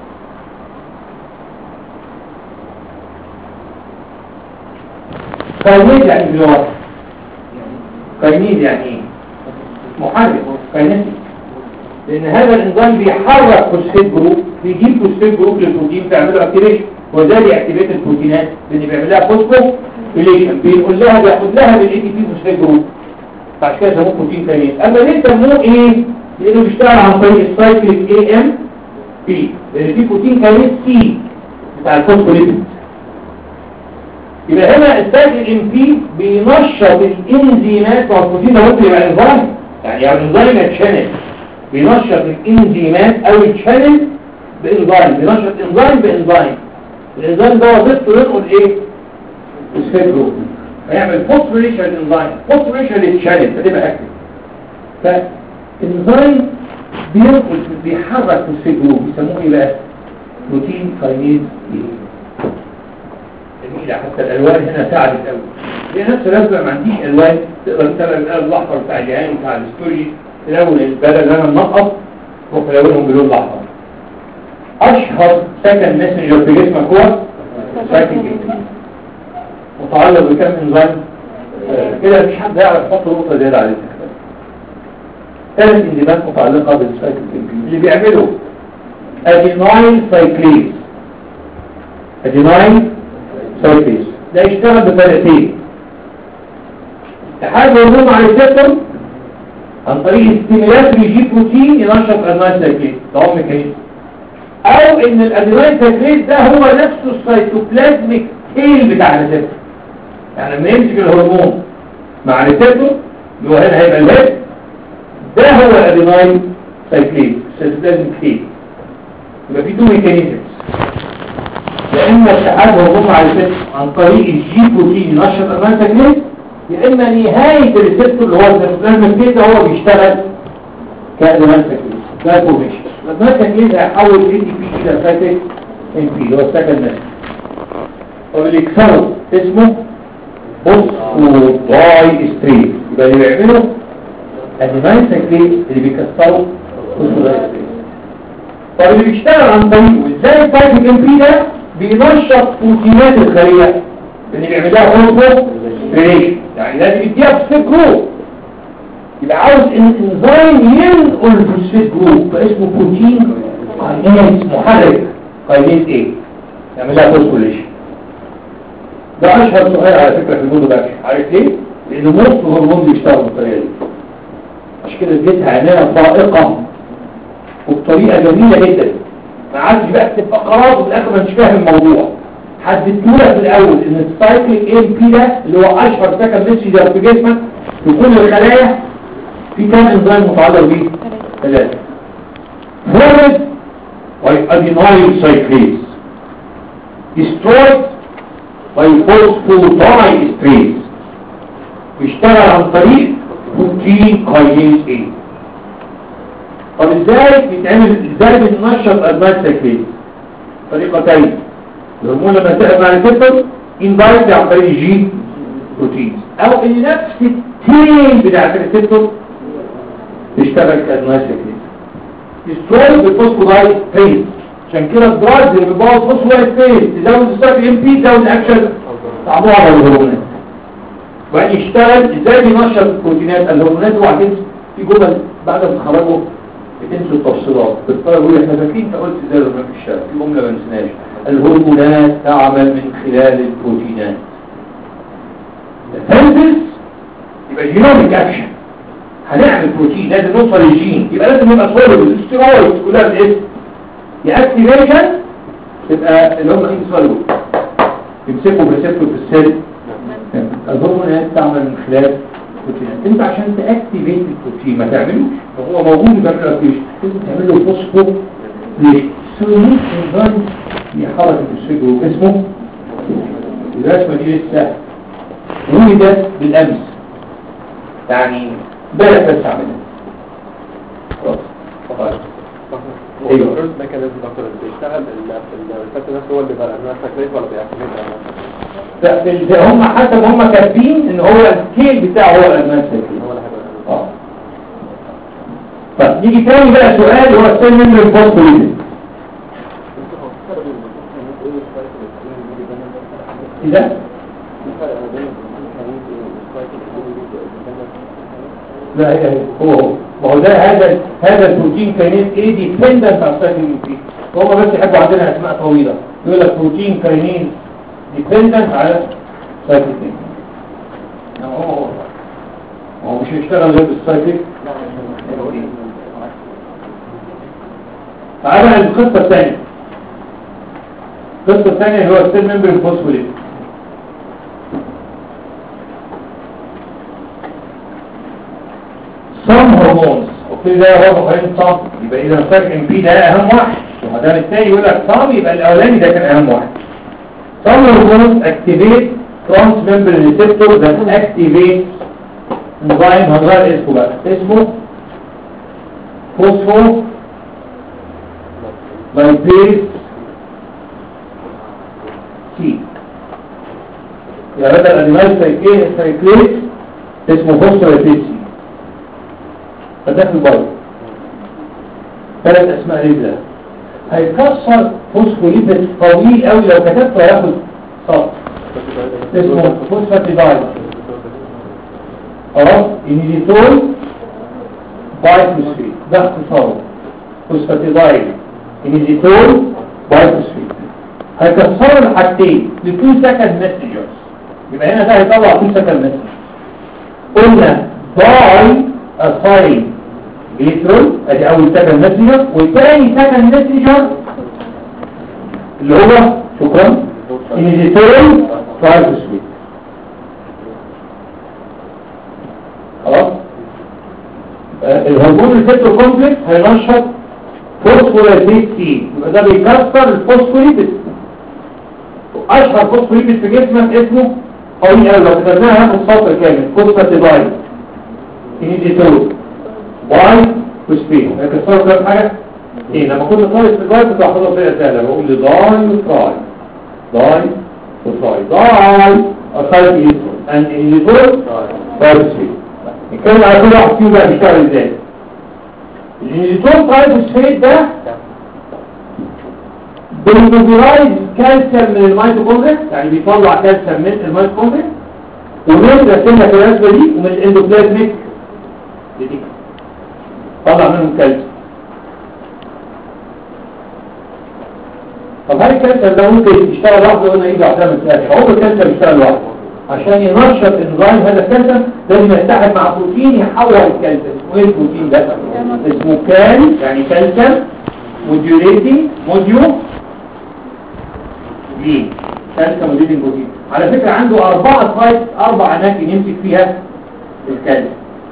كاينيز يعني بلغة كاينيز يعني ايه محرك كاينيسي لان هذا الانزيم بيحرك فوسفات جروب بيجيب فوسفات جروب للبروتين تعمله اكتيفيشن وده بيأكتيفيت البروتينات لان بيعمل لها فوسفوريليشن بيقول لها بياخد لها بالاي تي بي فوسفات جروب فعشان كده سموه بروتين كاينيز اما ليه سموه ايه لانه بيشتغل عن طريق السايكليك اي ام بي لان في بروتين كاينيز سي بتاع الفوسفوريليشن يبقى هنا السايكل ام بي بينشط الانزيمات والبروتين ده ممكن يبقى انزيم يعني يعني انزيم يتشانل بينشط الانزيمات او يتشانل بانزيم بينشط انزيم بانزيم الانزيم ده وظيفته ينقل ايه فوسفات جروب هيعمل فوسفوريشن انزيم فوسفوريشن للشانل فتبقى اكتف فالانزيم بينقل بيحرك فوسفات جروب بيسموه ايه بقى بروتين كاينيز ايه جميلة حتى الألوان هنا ساعدت قوي هي نفس الأسبوع ما عنديش ألوان تقدر تتابع القلم الأحمر بتاع الجهان وبتاع الستوري تلون بدل ان أنا منقط ممكن ألونهم باللون الأحمر أشهر سكن ماسنجر في جسمك هو سايكل متعلق بكم انزيم كده مفيش حد يعرف يحط نقطة زيادة على الاسم ثلاث انزيمات متعلقة بالسايكل اللي بيعملوا ادينايل سايكليز ادينايل سايكليز ده يشتغل بطريقتين اتحاد هرمون مع الريسبتور عن طريق ستيميلاتري جي بروتين ينشط ادينايل سايكليز ده هو ميكانيزم او ان الادينايل سايكليز ده هو نفسه السيتوبلازميك تيل بتاع الريسبتور يعني لما يمسك الهرمون مع الريسبتور اللي هو هنا هيبقى الهيد ده هو الادينايل سايكليز السيتوبلازميك تيل يبقى في تو ميكانيزمز يا اما اتحاد هرمون مع الريسبتور عن طريق الجي بروتين ينشط ادينايل سايكليز يا اما نهايه الريسبتور اللي هو السيتوبلازميك تيل ده هو بيشتغل كادينايل سايكليز ده فورميشن الادينايل سايكليز هيحول اي تي بي الى سايكليك ام بي اللي هو السكند نسل واللي يكسره اسمه فوسفوداي ستريت يبقى اللي بيعمله الديفاين سايكليز اللي بيكسروا فوسفوداي ستريت طب اللي بيشتغل عن طريقه ازاي السايكليك ام بي ده بينشط بروتينات الخليه اللي بيعملها فوسفودايليشن يعني لازم يديها فوسفيت جروب يبقى عاوز ان الانزيم ينقل الفوسفيت جروب فاسمه بروتين كاينيز محرك كاينيز ايه يعملها فوسفوريليشن ده اشهر سؤال على فكرة في الموضوع ده عارف ليه؟ لان نص هرمون بيشتغل بالطريقة دي عشان كده اديتها عناية فائقة وبطريقة جميلة جدا ما عادش بقى تبقى خلاص وفي الاخر ما انتش فاهم الموضوع حددتهولك في الاول ان السايكليك ام بي ده اللي هو اشهر سكن ميسيجر في جسمك في كل الخلايا في كام انزيم متعلق بيه؟ ثلاثة فورد والادينايل سايكليز destroyed by phosphodiesterase بيشتغل عن طريق بروتين كاينيز A طب ازاي بيتعمل ازاي بننشط ادمان سايكليز طريقتين الهرمون لما تقف مع الريسبتور اندايركت عن طريق جي بروتينز او ان نفس التيل بتاع الريسبتور تشتغل كادمان سايكليز destroyed بالفوسفودايستريز عشان كده الدراجز اللي بيبوظ فوسفودايستريز تزود السايكل ام بي تزود الاكشن طعموها على الهرمونات وبعدين يشتغل ازاي بينشط البروتينات الهرمونات وبعدين في جمل بعد ما تخرجوا بتنسوا التفصيلات بالطريقه يقول احنا فاكرين انت قلت ازاي الهرمونات في الشارع في جمله ما نسيناش الهرمونات تعمل من خلال البروتينات الهندس يبقى جينوميك اكشن هنعمل بروتين لازم نوصل للجين يبقى لازم يبقى صلب الاستيرويد كلها بالاسم يا اكتيفيشن تبقى اللي هم انسولو يمسكوا بريسبتور في السيل الهرمونات تعمل من خلال البروتينات انت عشان تاكتيفيت البروتين ما تعملوش هو موجود يبقى له اكتيفيشن لازم تعمل له فوسفو ليه؟ سوليت انزيم يحرك الفوسفيت اسمه الرسمه دي لسه ولدت بالامس يعني بلد بس عملها خلاص خلاص ايوه الفيرست ميكانيزم دكتور اللي بيشتغل الريسبتور نفسه هو اللي بقى الناس سايكليز ولا بيأكتيفيت ده هم حسب هم كاتبين ان هو السكيل بتاعه هو الادمان سايكل هو اللي هيبقى اه طب نيجي تاني بقى سؤال هو السيل ميمبر فوسفوليبيد ايه ده؟ لا هي هي هو هو ما هو ده هذا هذا البروتين كاينيز ايه ديبندنت على السايكلين بي هم بس يحبوا عندنا اسماء طويله يقول لك بروتين كاينيز ديبندنت على سايكلين هو هو ما هو مش هيشتغل غير بالسايكلين تعالى على القصه الثانيه القصه الثانيه هو السيل ممبر فوسفوليت some hormones وكل ده هو مقارنة some يبقى إذا الفرق ام بي ده أهم واحد وما دام التاني يقول لك some يبقى الأولاني ده كان أهم واحد some hormones activate trans membrane receptor that activate enzyme هنغير اسمه بقى اسمه فوسفو لايبيز سي يا بدل الانيمال سايكليز اسمه فوسفولايبيز سي فده في البيض ثلاث اسماء رجلة هيكسر فوسفوليبيد طويل قوي لو كتبته هياخد سطر اسمه فوسفاتيدايد خلاص انيديتول بايفوسفيت ده اختصاره فوسفاتيدايل انيزيتول بايفوسفيت هيكسروا الحاجتين لتو سكند مسجرز يبقى هنا ده هيطلع تو سكند مسج قلنا باي اساين جليسرول ادي اول سكند مسجر والتاني سكند مسجر اللي هو شكرا انيزيتول بايفوسفيت خلاص آه، الهرمون الفيتو كومبلكس هينشط فوسفوريليت سي يبقى ده بيكسر الفوسفوريليت اشهر فوسفوريليت في جسمك اسمه قوي قوي لو كتبناها هناخد سطر كامل فوسفاتيدايل انيديتول واي وسبين هيكسروا كام حاجه ايه لما كنت طالب في الجاي كنت بحفظها بطريقه سهله بقول لي داي وتراي داي وتراي داي اسايد انيديتول ان انيديتول باي وسبين نتكلم على كل واحد فيهم بقى بيشتغل ازاي الانيديتول ترايفوسفيت ده بيموبيلايز كالسيوم من الميتوكوندريا يعني بيطلع كالسيوم من الميتوكوندريا ومن رسمنا في الرسمه دي ومن الاندوبلازميك دي طلع منهم كالسيوم طب هل الكالسيوم ده ممكن يشتغل لوحده ولا يجي لوحدها من سهل عمر الكالسيوم يشتغل لوحده عشان ينشط انزيم هذا الكالسيوم لازم يتحد مع بروتين يحول الكالسيوم وايه البروتين ده اسمه كال يعني كالسيوم موديوليتنج موديو ليه كالسيوم موديوليتنج بروتين على فكرة عنده أربعة سايت أربع أماكن يمسك فيها الكالسيوم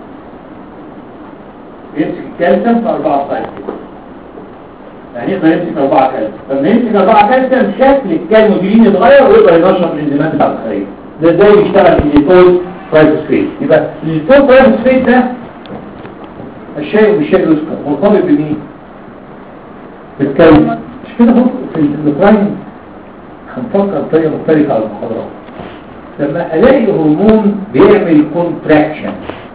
يمسك الكالسيوم في أربعة سايت يعني يقدر يمسك أربعة كالسيوم لما يمسك أربعة كالسيوم شكل الكالموديولين يتغير ويقدر ينشط الإنزيمات بتاع الخلية ده ازاي بيشتغل الإيتول فايفوسفيت يبقى الإيتول فايفوسفيت ده الشيء بالشيء يذكر مرتبط بمين؟ بالكلمة مش كده برضه في البرايم هنفكر بطريقة مختلفة على المحاضرات لما الاقي هرمون بيعمل كونتراكشن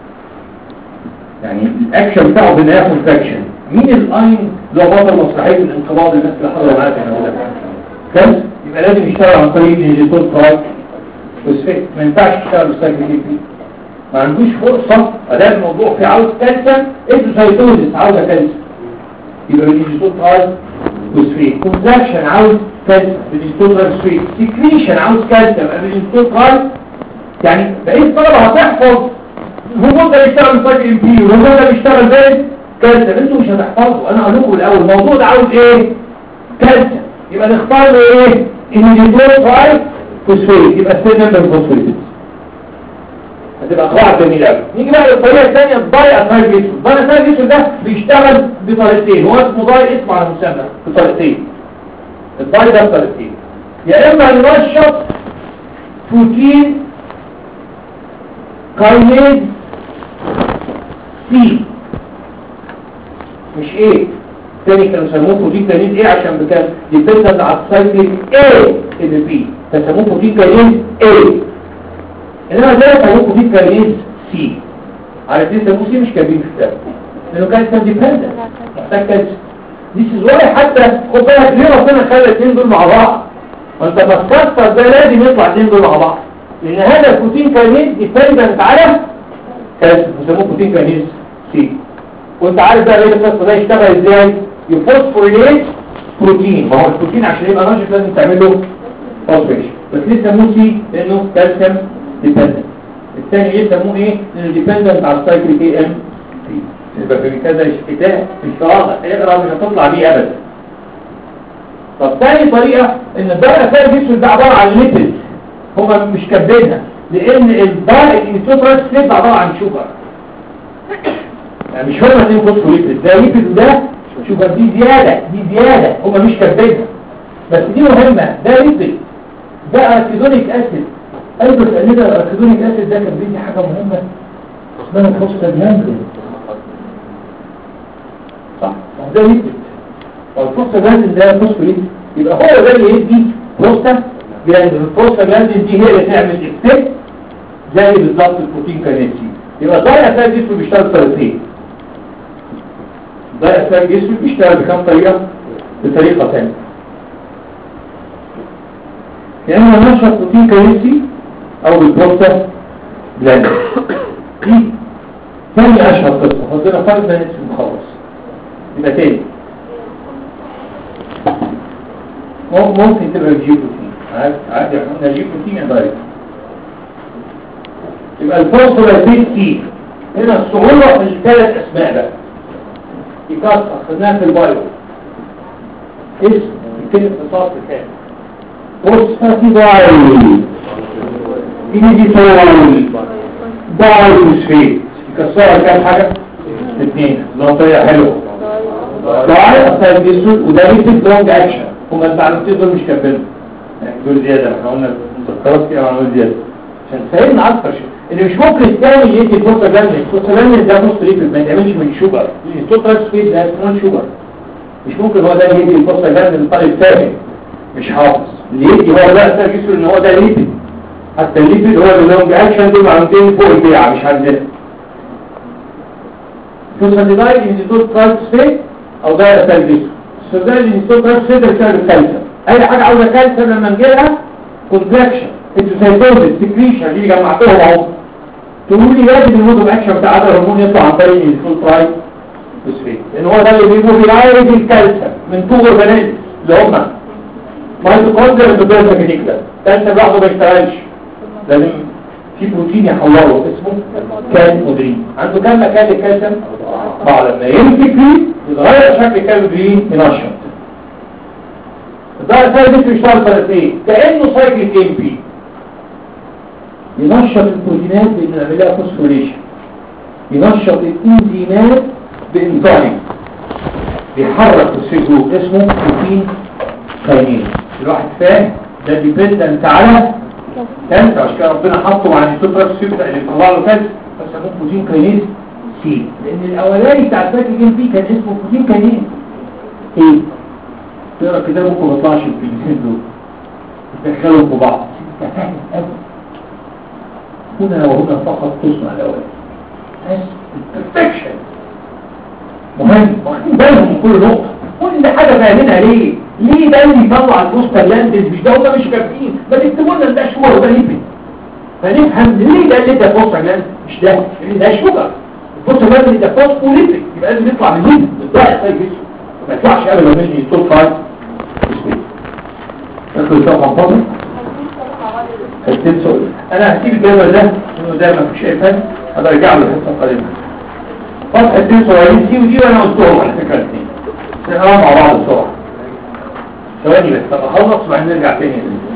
يعني الاكشن بتاعه بنلاقيه كونتراكشن مين الاين اللي هو بطل مسرحيه الانقباض الناس اللي حضروا معاك انا بقول كم يبقى لازم يشتغل عن طريق الديجيتال تراك وسفيت ما ينفعش يشتغل بالسايكل ما عندوش فرصه ادام الموضوع في عاوز كالسيوم ادوسايتوزيس عاوزه كالسيوم يبقى الديجيتال تراك وسفيت كونتراكشن عاوز كالسيوم الديجيتال تراك وسفيت سكريشن عاوز كالسيوم الديجيتال تراك يعني بقيت الطلبه هتحفظ الهرمون ده بيشتغل بالسايكل ام بي والهرمون ده بيشتغل بايه كالسيوم انتوا مش هتحفظوا انا هقول لكم الاول الموضوع ده عاوز ايه كالسيوم يبقى نختار له ايه الديجيتال تراك فوسفوريت يبقى السيل نمبر فوسفوريت هتبقى قواعد جميله قوي نيجي بقى للطريقه الثانيه الضاي اسايل جيسول الضاي اسايل جيسول ده بيشتغل بطريقتين هو اسمه ضاي اسمه على مسمى بطريقتين الضاي ده بطريقتين يا اما ينشط بروتين كاينيز سي مش ايه تاني كانوا يسموه بروتين كاينيز ايه عشان كان ديبندنت على السايكليك ايه ال بي فسموه بروتين كاينيز ايه انما ده سموه بروتين كاينيز سي عارف ليه سموه سي مش كاتبين في الكتاب لانه كان كان ديبندنت محتاج كالسيوم دي سيزواري حتى خد بالك ليه ربنا خلى الاثنين دول مع بعض وانت ما تكسر ده لازم يطلع الاثنين دول مع بعض لان هذا البروتين كاينيز ديبندنت على كالسيوم بيسموه بروتين كاينيز سي وانت عارف بقى ليه القصه ده يشتغل ازاي يفوسفوريليت بروتين ما هو البروتين عشان يبقى نشط لازم تعمل له فوسفوريشن بس ليه سموه سي لانه كالسيوم ديبندنت الثاني ليه سموه ايه لانه ديبندنت على السايكل اي ام سي يبقى في كذا اشتباه مش واضح اقرا مش هتطلع بيه ابدا طب ثاني طريقه ان الدرجه ثاني الجسم ده عباره عن ليبيد هما مش كاتبينها لان الدرجه الانسوفراس ده عباره عن شوجر يعني مش هما اثنين فوسفوليبيد ده ليبيد ده شوجر دي زياده دي زياده هما مش كاتبينها بس دي مهمه ده ليبيد ده اركيدونيك اسيد ايضا تقليل الاركيدونيك اسيد ده كان بيدي حاجه مهمه اسمها الفوسفاتيدايل صح ده ليبيد والفوسفاتيدايل ده فوسفوليبيد يبقى هو ده اللي يدي بروستا جلاند البروستا جلاند دي هي اللي تعمل افكت زي بالظبط البروتين كانيتي يبقى ده اساس جسمه بيشتغل بطريقتين ده اساس جسمه بيشتغل بكام طريقه بطريقه ثانيه يا اما نشط بروتين كانيتي او بالبروستا جلاند دي تاني اشهر قصه فضلنا 5 minutes ونخلص يبقى تاني مم- ممكن تبقى جي بروتين عادي عادي احنا قلنا جي بروتين يا دايركت يبقى الفوسفولايبيد سي هنا الصعوبة في الثلاث اسماء بقى يكسر خدناها في البايو اسم الكلمة اختصاص كام فوسفاتيدايل ايديتول دايفوسفيت يكسرها كام حاجة؟ اثنين لو طريقة حلوة داي اصلا بيسود وده ريتد لونج اكشن هما المعلومتين دول مش كاملين يعني دول زيادة احنا قلنا مذكرات كده معلومات زيادة عشان تساعدنا اكتر شيء اللي مش ممكن الثاني يدي فرصة جامدة الفرصة جامدة ده نص ليفل ما يتعملش من شوجر التوتال سبيد ده نون شوجر مش ممكن هو ده اللي يدي الفرصة جامدة للطالب الثاني مش حافظ اللي يدي هو ده اثر جسمه ان هو ده ليفل حتى الليفل هو اللي لونج اكشن دول معلومتين فوق البيعة مش عندنا فوسفاتيدايل انستيتوت كارت سبيد او ده اثر جسمه السوداء انستيتوت كارت سبيد ده بسبب الكالسيوم اي حاجة عاوزة كالسيوم لما نجيلها كونتراكشن انتوسايتوزيس سكريشن دي جمعتهم اهو تقول لي لازم المودو اكشن بتاع هذا الهرمون يطلع عن طريق الفول تراي فوسفيت لان هو ده اللي بيجيبه بيعالج الكالسيوم من تو اورجانيزم اللي هم مايتوكوندريا والبيرسكتيك ده الكالسيوم لوحده ما يشتغلش لازم في بروتين يحوله اسمه كالمودرين عنده كام مكان للكالسيوم؟ اه لما يمسك فيه يتغير شكل الكالمودرين ينشط ده سايد بيشتغل ثلاثين كانه سايكل ام بي ينشط البروتينات بانه يعمل لها فوسفوريشن ينشط الانزيمات بانزيم بيحرك السيجو اسمه بروتين كاينيز الواحد فاهم ده ديبندنت على كانت عشان كده ربنا حطه مع السوبر سيبدا اللي طلع له كانت فسموه بروتين كاينيز سي لان الاولاني بتاع سايكل ام بي كان اسمه بروتين كاينيز ايه تقرا كده ممكن ما يطلعش الكلمتين دول تدخلهم في بعض انت فاهم قوي هنا وهنا فقط تصنع الاول بس البرفكشن مهم واخدين بالهم من كل نقطه كل حاجه فاهمينها ليه ليه ده اللي يطلع البوسترلاندز مش ده وده مش كافيين ما تكتبوا لنا ده شوجر وده ليبيد فنفهم ليه ده اللي ده بوسترلاند مش ده اللي ده شوجر البوسترلاند اللي ده فوسفوليبيد يبقى لازم يطلع من ليبيد ده زي جسمه ما يطلعش ابدا من التوب فايف تاخد صفحه فاضيه هتنسوا انا هسيب الجدول ده انه ده ما فيش اي فن هبقى ارجع له الحصه القادمه صفحتين صغيرين دي ودي وانا قلتهم على فكره الاثنين نقراهم مع بعض بسرعه ثواني بس طب اخلص وبعدين نرجع تاني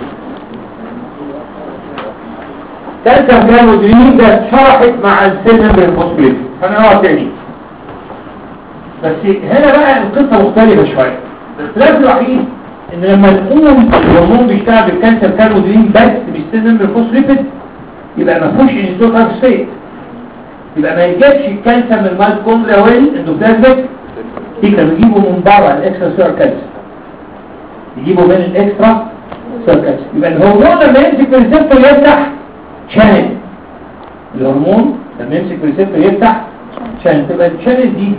كالسيوم كان مدرين ده اتشرحت مع السيل ممبر فوسفيت هنقراها تاني بس هنا بقى القصه مختلفه شويه الاختلاف الوحيد ان لما نقول الهرمون بيشتغل بالكالسيوم كاربودرين بس مش سيل ممبر فوسفيت يبقى ما فيهوش انسولين فوسفيت يبقى ما يجيبش الكالسيوم من الميتوكوندريا والاندوبلازميك دي كانوا بيجيبوا من بره الاكسترا سير كالسيوم يجيبوا من الاكسترا سير كالسيوم يبقى الهرمون لما يمسك في الريسبتور يفتح شانل الهرمون لما يمسك في الريسبتور يفتح شانل تبقى الشانل دي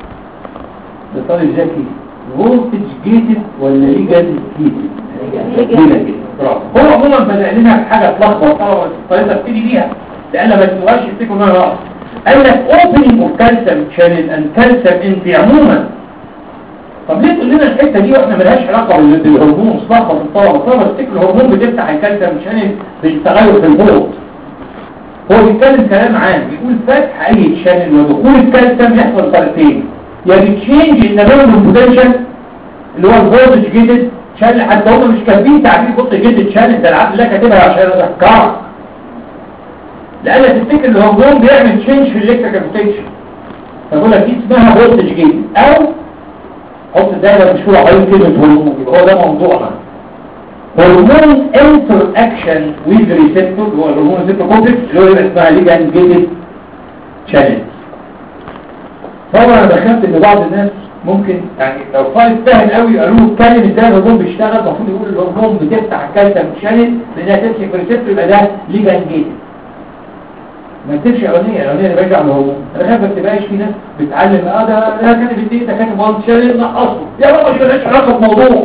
ده طالب ذكي فولتج جيتد ولا ليجاد جيتد ليجاد برافو هو عموما بدأ لنا بحاجه تلخبط طبعا الطريقه تبتدي بيها لان ما تبقاش يفتكروا انها غلط قال لك opening of calcium channel and calcium entry عموما طب ليه تقول لنا الحته دي واحنا ملهاش علاقه بال- بالهرمون اصلاحا في الطلبه الطلبه تفتكر الهرمون بتفتح الكالسيوم شانل بالتغير في البوت هو بيتكلم كلام عام بيقول فتح اي شانل ودخول الكالسيوم يحصل طريقتين يا بتشينج النمو البوتنشال اللي هو الفولتج جيتد شانل حتى هم مش كاتبين تعبير فولتج جيتد شانل ده العقل اللي كاتبها عشان اذكرك لان تفتكر الهرمون بيعمل تشينج في الالكتريكال بوتنشال فبقول لك دي اسمها فولتج جيتد او حط دايره مشهوره حوالين كلمه هرمون يبقى هو ده موضوعنا هرمون انتر اكشن ويز ريسبتور هو الهرمون ريسبتور كومبلكس اللي هو يبقى اسمها ليجان جيتد شانل طبعا انا دخلت ان بعض الناس ممكن يعني لو طالب فاهم قوي قالوا له اتكلم ازاي الهرمون بيشتغل المفروض يقول الهرمون بتفتح الكالسيوم شانل لانها تمسك في ريسبتور يبقى ده ليجان جيتد ما تكتبش اولانيه الاولانيه اللي برجع للهرمون انا خايف ما تبقاش في ناس بتعلم اه ده ده كان في الدين ده كان وان شانل نقصه يا بابا مش مالهاش علاقه بموضوع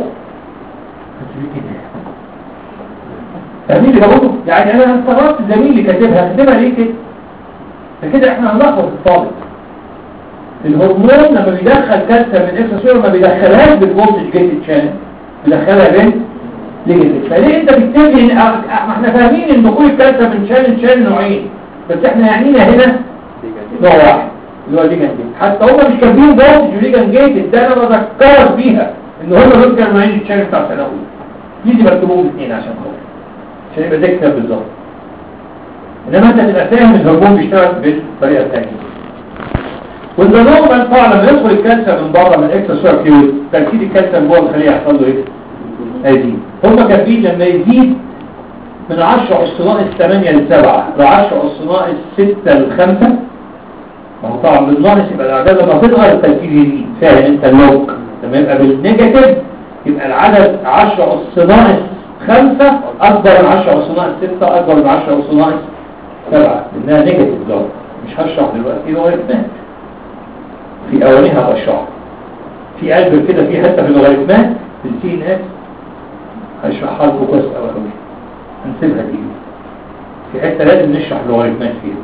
فاهمين اللي بقوله يعني انا استغربت زميلي كاتبها كاتبها ليه كده فكده احنا هنلخبط الطالب الهرمون لما بيدخل كالسيوم من اكسترا سيلولر ما بيدخلهاش بالفولتج جيتد شانل بيدخلها بين ليجيتد فليه انت بتتجه ما احنا فاهمين ان دخول الكالسيوم من شانل شانل نوعين بس احنا يعنينا هنا نوع واحد اللي هو ليجان جيت حتى هم مش كاتبين فولتج وليجان جيت ده انا بذكرك بيها ان هم دول كانوا نوعين الشانل بتاع ثانوي دي دي بكتبهم الاثنين عشان خاطر عشان يبقى ده كتاب بالظبط انما انت تبقى فاهم الهرمون بيشتغل بالطريقه الثانيه والنورمال طبعا لما يدخل الكالسيوم من بره من اكسترا سوبر فلويد تركيز الكالسيوم جوه الخليه يحصل له ايه؟ هيزيد هم كاتبين لما يزيد من 10 أس ناقص 8 ل 7 ل 10 أس ناقص 6 ل 5 ما هو طبعا بالناقص يبقى الاعداد لما تظهر التركيز يزيد فاهم انت اللوك لما يبقى بالنيجاتيف يبقى العدد 10 أس ناقص 5 أكبر من 10 أس ناقص 6 أكبر من 10 أس ناقص 7 لأنها نيجاتيف لوك مش هشرح دلوقتي هو يتمات في أولها بشرح في قلب كده في حتة في اللوغاريتمات في السي ان اس هشرحها لكم كويس قوي قوي هنسيبها دي في حته لازم نشرح لوغاريتمات فيها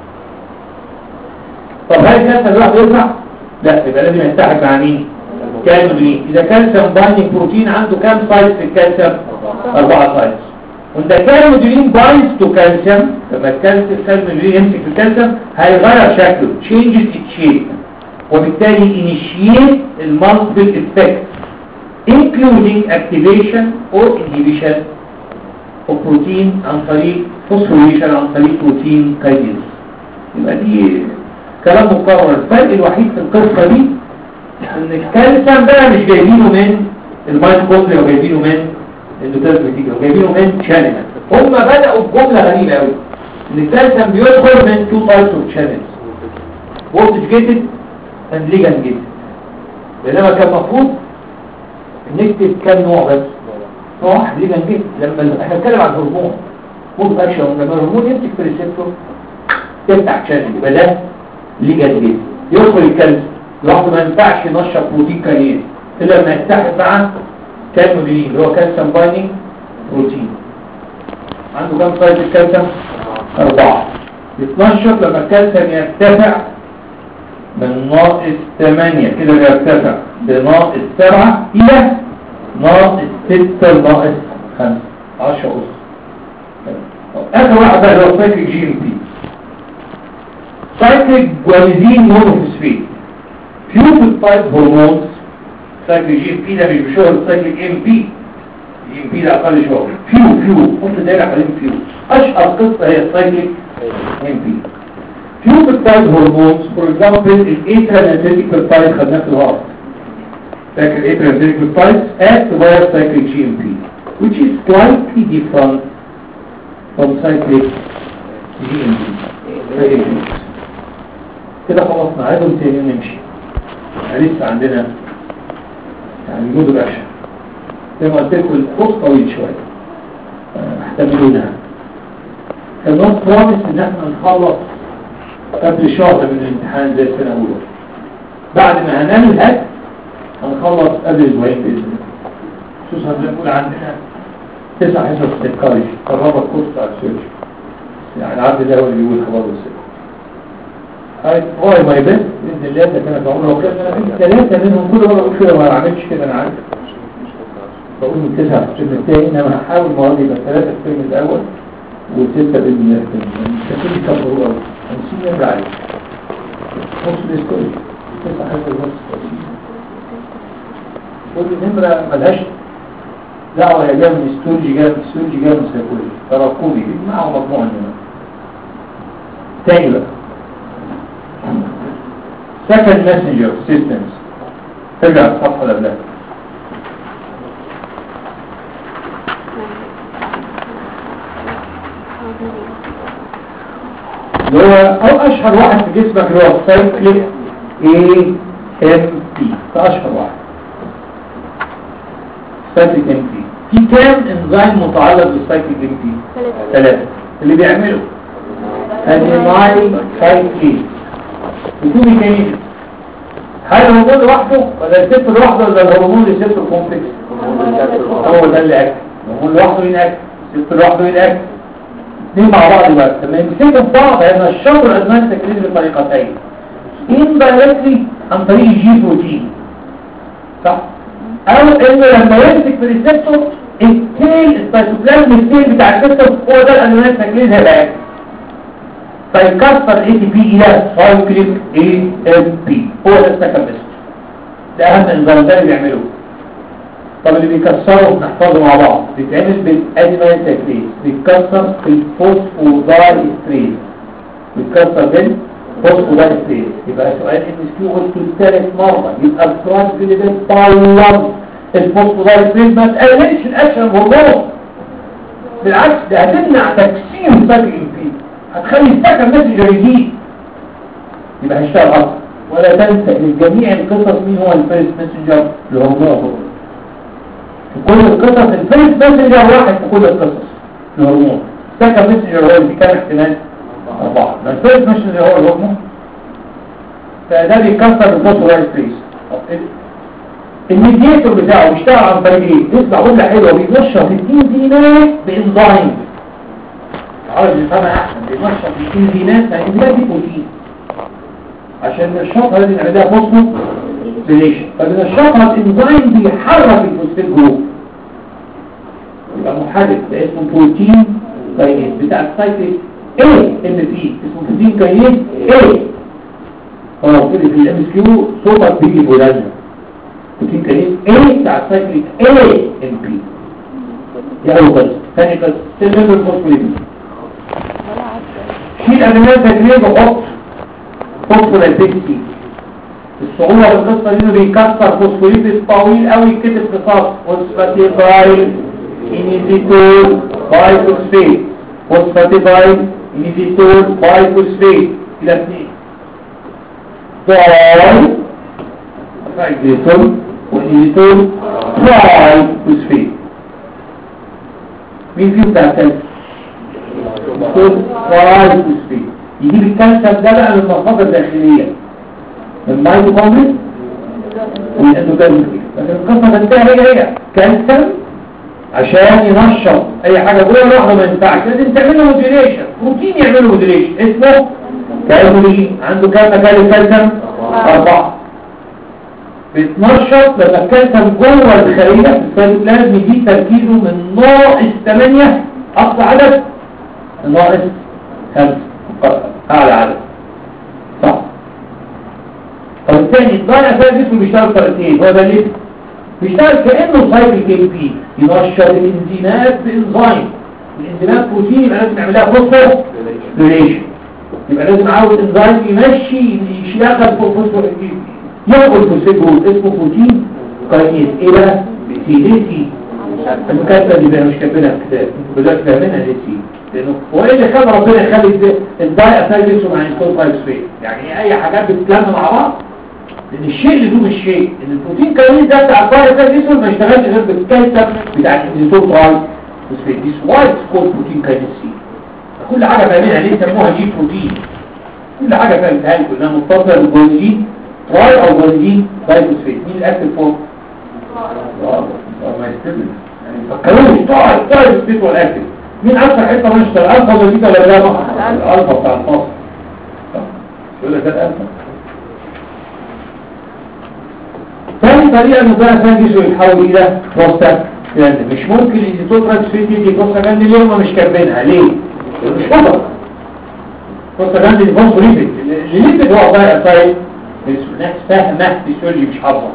طب هل الكالسيوم لوحده ينفع؟ لا يبقى لازم يتحد مع مين؟ كالمودرين اذا كالسيوم بايندينج بروتين عنده كام سايت في الكالسيوم؟ اربعه سايتس وانت كالمودرين بايندز تو كالسيوم لما الكالسيوم كالمودرين يمسك في الكالسيوم هيغير شكله changes its shape وبالتالي initiate المالتيبل effects including activation or inhibition of protein عن طريق phosphorylation عن طريق بروتين كاينيز يبقى دي كلام مكرر الفرق الوحيد في القصة دي ان الكالسيوم بقى مش جايبينه من الميتوكوندريا وجايبينه من الاندوبلازميك وجايبينه من شانل هم بدأوا بجملة غريبة قوي ان الكالسيوم بيدخل من تو تايبس اوف شانلز voltage gated and ligand gated بينما كان المفروض نكتب كام نوع بس نوع واحد ligand gated لما احنا بنتكلم عن الهرمون مود اكشن لما الهرمون يمسك في الريسبتور تفتح شانل يبقى ده ligand gated يدخل الكالسيوم لوحده ما ينفعش ينشط بروتين كاريين الا لما يتحد مع كالموديلين اللي هو كالسيوم بايننج بروتين عنده كام سايت الكالسيوم؟ أربعة يتنشط لما الكالسيوم يرتفع من ناقص 8 كده بيرتفع بناقص 7 إلى ناقص 6 ناقص 5 10 أس آخر واحد بقى اللي هو سايكليك جي ام بي سايكليك جوانزين مونوفوسفيت فيو تايب هرمونز سايكليك جي ام بي ده مش بشغل سايكليك ام بي جي ام بي ده أقل شغل فيو فيو حط دايرة حوالين فيو أشهر قصة هي السايكليك ام بي few peptide hormones for example الاتراناتيك peptide خدناه في الهارت فاكر الاتراناتيك peptides act via cyclic GMP which is slightly different from cyclic GMP كده خلصنا عايزهم تاني ونمشي لسه عندنا يعني مود اكشن زي ما قلت لكم الكورس طويل شويه احتملونا كان نوت بروميس ان احنا نخلص قبل شهر من الامتحان زي السنة الأولى بعد ما هنعمل هاك هنخلص قبل اسبوعين بإذن الله خصوصا زي ما نقول عندنا تسع حصص تكارج قرب الكورس بتاع السيرش يعني العبد ده هو اللي بيقول خبر السيرش هاي هو ما يبان بإذن الله ده كانت عمره لو كان أنا في ثلاثة منهم كل مرة أقول كده ما عملتش كده أنا عارف بقول من تسعة في الترم الثاني إنما هحاول المرة دي يبقى ثلاثة في الترم الأول وستة بإذن الله في الترم الثاني مش هتيجي كبروا قوي خمسين يرجع عليه نص الاسكوري تسعة حاجة ونص كل نمرة ملهاش دعوة يا جاية من ستورجي جاية من ستورجي جاية من سيكولوجي تراكمي معه مجموعة النمرة تاني بقى second messenger systems ترجع الصفحة اللي قبلها اللي هو او اشهر واحد في جسمك اللي هو السايكليك اي ام بي ده اشهر واحد سايكليك ام بي في كام انزيم متعلق بالسايكليك ام بي ثلاثة اللي بيعملوا انيماي سايكليك وفي ميكانيزم هل الهرمون لوحده ولا الست لوحده ولا الهرمون ريسبتور كومبلكس هو ده اللي اكل الهرمون لوحده ينأكل الست لوحده ينأكل اثنين مع بعض بس لما يمسكوا في بعض هيبقى الشطر الادمان تكرير بطريقتين indirectly عن طريق الجي بروتين صح او انه لما يمسك في الريسبتور التيل السيتوبلازم التيل بتاع الريسبتور هو ده الادمان تكرير هيبقى فيكسر اي تي بي الى سايكليك اي ام بي هو ده السكن ده اهم انزيم ده اللي بيعملوه طب اللي بيكسره نحفظه مع بعض بيتعمل بالادمان تكريس بيتكسر في الفوسفوداي ستريس بيتكسر بالفوسفوداي ستريس يبقى سؤال ام اس كيو قلت الثالث مره يبقى الترانس اللي بيطلب الفوسفوداي ستريس ما تقللش الاكشن هرمون بالعكس ده هتمنع تكسير سكن فيه هتخلي السكن ماسنجر يزيد يبقى هيشتغل اكتر ولا تنسى ان جميع القصص مين هو الفيرست ماسنجر الهرمون في كل القصص الفيرست ماسنجر واحد في كل القصص الهرمون السكن ماسنجر هو اللي فيه كام احتمال أربعة ما الفيرست ماسنجر هو الهرمون فده بيكسر الفوسفورايز تريس الميدياتور بتاعه بيشتغل عن طريق ايه؟ يطلع ولا حلوه بينشط الانزيمات بانزيم عاوز يفهمها احسن بينشط الانزيمات فالانزيمات دي بروتين عشان نشطها لازم نعملها فوسفو سيليشن فبنشطها الانزيم بيحرك الفوسفيت جروب يبقى محرك ده اسمه بروتين كاينيز بتاع السايكل ايه ام بي اسمه بروتين كاينيز ايه اه كده في الام اس كيو سوبر بيجي بولازما بروتين كاينيز ايه بتاع السايكل ايه ام بي دي اول قصه ثاني قصه سيلولر فوسفوليبيد شيل امينات تكرير بحط فوسفوليبيد سي الصعوبة بالقصة دي انه بيكسر فوسفوليبيد طويل قوي كتب قصاص فوسفاتيفايل انيزيتول بايفوسفيت فوسفاتيفايل انيزيتول بايفوسفيت الى اثنين داي فايزيتول وانيزيتول بايفوسفيت مين فيهم بتاع الثالث؟ بايفوسفيت يجيب الكالسيوم ده بقى من المصادر الداخلية من مايتوكوندريا والاندوكارديا لكن القصه تنتهي هي هي كالسيوم عشان ينشط اي حاجه جوه لوحده ما ينفعش لازم تعمل له موديليشن بروتين يعمل له موديليشن اسمه كالمولين عنده كام مكان الكالسيوم اربعه بيتنشط لما الكالسيوم جوه الخليه في السيتوبلازم يجي تركيزه من ناقص 8 اقصى عدد ناقص 5 اعلى عدد صح طب الثاني الضايع فيها جسمه بيشتغل طريقتين هو ده ليه؟ بيشتغل كأنه سايكل كي بي ينشط الانزيمات بانزيم الانزيمات بروتين يبقى لازم يعملها فوسفور ريليشن يبقى لازم عاوز انزيم يمشي يشتغل فوسفور ياكل فوسفور اسمه بروتين كاينيز ايه بقى؟ سي دي سي المكاتبه دي بقى مش كاتبينها في الكتاب انتوا دلوقتي فاهمينها دي سي لانه هو ايه اللي خلى ربنا يخلي الداي اتاك جسمه مع الكول فايسفيت يعني اي حاجات بتتلم مع بعض لان الشيء اللي دوم الشيء ان البروتين كاين ده بتاع الداي اتاك جسمه ما يشتغلش غير بالكالسيوم بتاع الانسول فاي فوسفيت دي وايت كول بروتين كاين سي كل حاجه فاهمينها ليه سموها جي بروتين كل حاجه فاهمها لكم انها متصله بالجلوكوزين تراي او جلوكوزين داي فوسفيت مين الاكتف فوق؟ ما يستمر يعني فكروش تراي تراي فوسفيت والاكتف مين اكثر حته مشتر الفا ولا بيتا ولا جاما الالفا بتاع الفصل يقول لك ده الالفا ثاني طريقه انه بقى عشان جسمه يتحول الى بروستات يعني مش ممكن ان تطرد في دي بروستاجاند اليوم مش كاتبينها ليه مش فضل بروستاجاند دي فوسفوليبيد الليبيد هو بقى طيب ناس فاهمه فيسيولوجي مش حافظه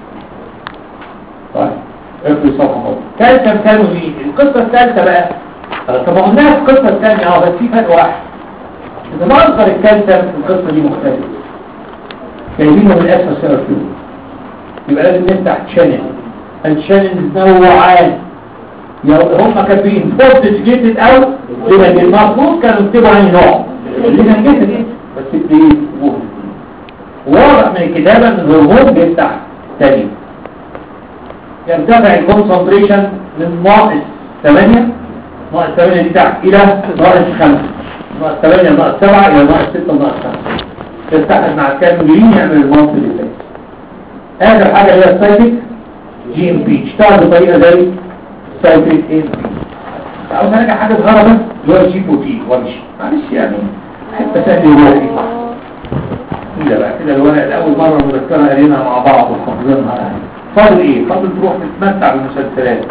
طيب افرض صفحه اهو كالسيوم كانوا مين القصه الثالثه بقى طب ما قلناها في القصة الثانية اه بس في فرق واحد إذا ما أصغر الكالسيوم في القصة دي مختلف جايبينه من الأسفل سيرة فيه يبقى لازم نفتح تشانل التشانل نوعان هم كاتبين فورتيجيتد أو لما المفروض كانوا يكتبوا عن نوع لما جيتد بس ايه واضح من الكتابة ان الهرمون بيفتح تاني يرتفع الكونسنتريشن من ناقص 8 ناقص 8 دي تحت إلى ناقص 5 ناقص 8 ناقص 7 إلى ناقص 6 ناقص 5 تفتح مع الكاملين يعمل المنصب اللي فات آخر حاجة هي السايتك جي ام بي اشتغل بطريقة زي السايتك ام بي عاوز نرجع حاجة صغيرة بس اللي هو جي بروتين وامشي معلش يعني حتى سهل روحي كده بقى كده الورق لأول مرة مذكرة قرينا مع بعض وحافظينها يعني فاضل ايه؟ فاضل تروح تتمتع بالمسلسلات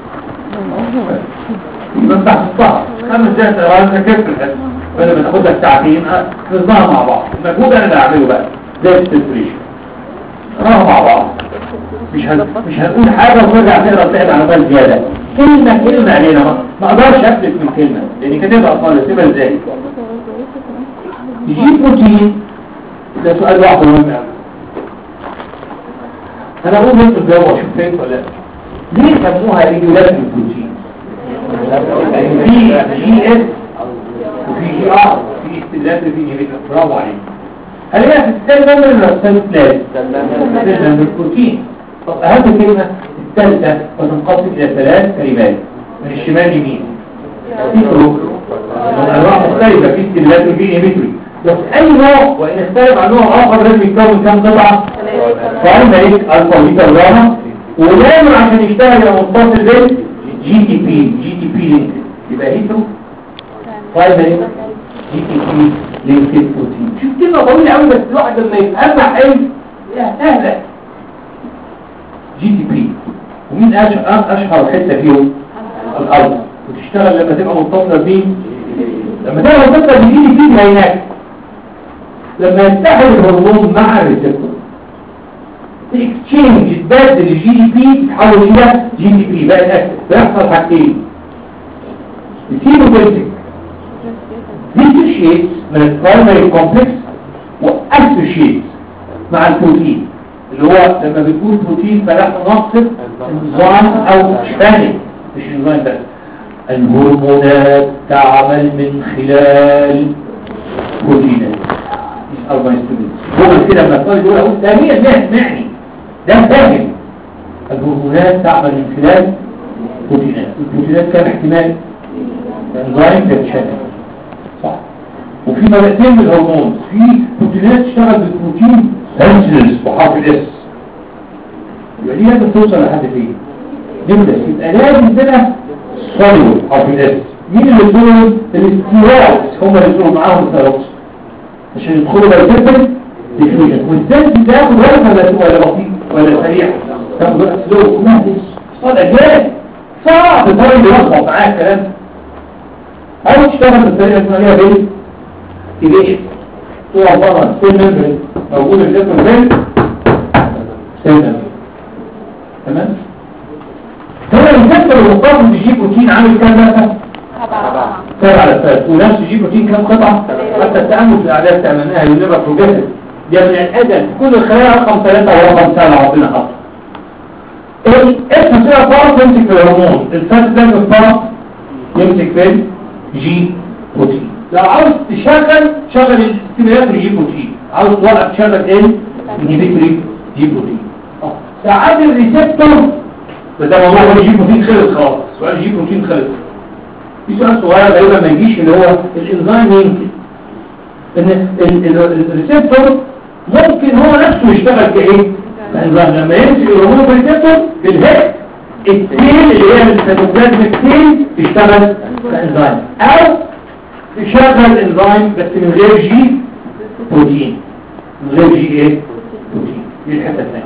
يتمتع في الصعب خمس دقايق تقراها انت كيف الحس بدل ما تاخدها ساعتين حفظناها مع بعض المجهود انا اللي هعمله بقى زي السلسليشن نقراها مع بعض مش هن... مش هنقول حاجة ونرجع نقرا تلاقي معلومات زيادة كلمة كلمة علينا ما ما اقدرش افلت من كلمة لان كاتبها اصلا سيبها ازاي يجيب بروتين ده سؤال واحد مهم قوي انا اقول انتوا تجاوبوا اشوف فين ولا لا ليه سموها ريجولات البروتين في جي اس وفي جي ار في استدلال في جي بي برافو عليك هل هي في السيل نمبر ولا السيل ثلاث؟ السيل نمبر البروتين طب اهم كلمة الثالثة وتنقسم الى ثلاث كلمات من الشمال يمين في فروق انواع مختلفة في استدلال وفي انهبيتوري بس اي نوع وان اختلف عن نوع اخر لازم يتكون كام قطعة فعلنا ايه الفا وبيتا وجاما ولازم عشان يشتغل يبقى متصل بال جي تي بي جي تي بي لينك يبقى هيترو فايبر جي تي بي لينك بروتين شوف كلمة طويلة قوي بس الواحد لما يفهمها حلو يا سهلة جي تي بي ومين اشهر اشهر حتة فيهم الارض وتشتغل لما تبقى متصلة بين لما تبقى متصلة بالجي تي بي هيناك لما يتحد الهرمون مع الريسبتور اكتشينج تبدل الجي دي بي تتحول الى جي دي بي بقت اكتف بيحصل حاجتين الكيموتنسك ديسوشيت من البرايمري كومبلكس واسوشيت مع البروتين اللي هو لما بتقول بروتين فنحن نقصد انزيم او شباني مش انزيم بس الهرمونات تعمل من خلال بروتينات هو كده لما الطالب يقول اقول ده 100 معني ده فاهم الهرمونات تعمل من خلال بروتينات البروتينات كام احتمال انزيم تتشكل صح وفي طريقتين من الهرمون في بروتينات تشتغل بالبروتين سنسلس بحرف الاس يبقى دي لازم توصل لحد فين نبدا يبقى لازم كده صلوا بحرف الاس مين اللي دول الاستيرويدز هم اللي دول معاهم الثيروكس عشان يدخلوا بايتبل ديفيوجن والسنس ده ياخد وقت ولا ولا بطيء ولا سريع تاخد وقت سلو مهدس صار اجيال صعب طريق يلخبط معاه الكلام او تشتغل بالطريقه اللي اسمها بيل تيجيش تقع بره ستيل ممبرين موجود في الاسم فين ستيل ممبرين تمام هنا الكسر المقابل بيجيب بروتين عامل كام مثلا سبعة على الثالث ونفس يجيب بروتين كام قطعة حتى التأمل في الأعداد تأمنها يلبى بروجيسيف دي من الأجل كل الخلايا رقم ثلاثة ورقم سبعة ربنا حط الاسم سيرة بارت يمسك في الهرمون الفات ده في البارت يمسك في الجي بروتين لو عاوز تشغل شغل الستيميلاتوري جي بروتين عاوز توقف تشغل ال انهبيتوري جي بروتين ساعات الريسبتور ده موضوع الجي بروتين خلص خلاص سؤال الجي بروتين خلص في سؤال صغير غالبا ما يجيش اللي هو الانزيم يمكن ان الريسبتور ممكن هو نفسه يشتغل كايه الانزيم لما يمسك الهرمون الريسبتور بالهيك التيل اللي هي السيتوبلازم التيل تشتغل كانزيم او تشغل انزيم بس من غير جي بروتين من غير جي ايه بروتين دي الحته الثانيه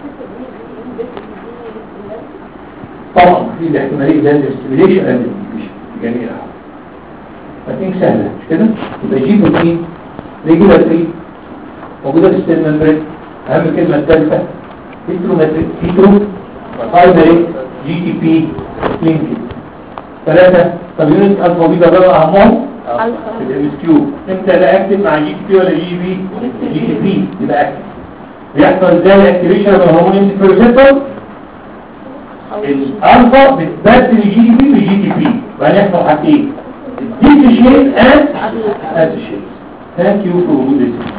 طبعا في الاحتماليه ده الاستيميليشن جميلة فتنك سهلة مش كده يبقى جي بروتين ريجولاتري موجودة في السيل ممبرين أهم كلمة الثالثة هيترومتريك هيترو فايبري جي تي بي لينكد ثلاثة طب يونت الفا بيتا ده أهمهم في الام اس كيو امتى لا اكتب مع جي تي بي ولا جي بي جي تي بي يبقى اكتب بيحصل ازاي الاكتيفيشن من الهرمون يمسك في الريسبتور الالفا بتبدل الجي دي بي بالجي دي بي وهنحصل حاجتين ديسوشيت اند اسوشيت ثانك يو فور وجود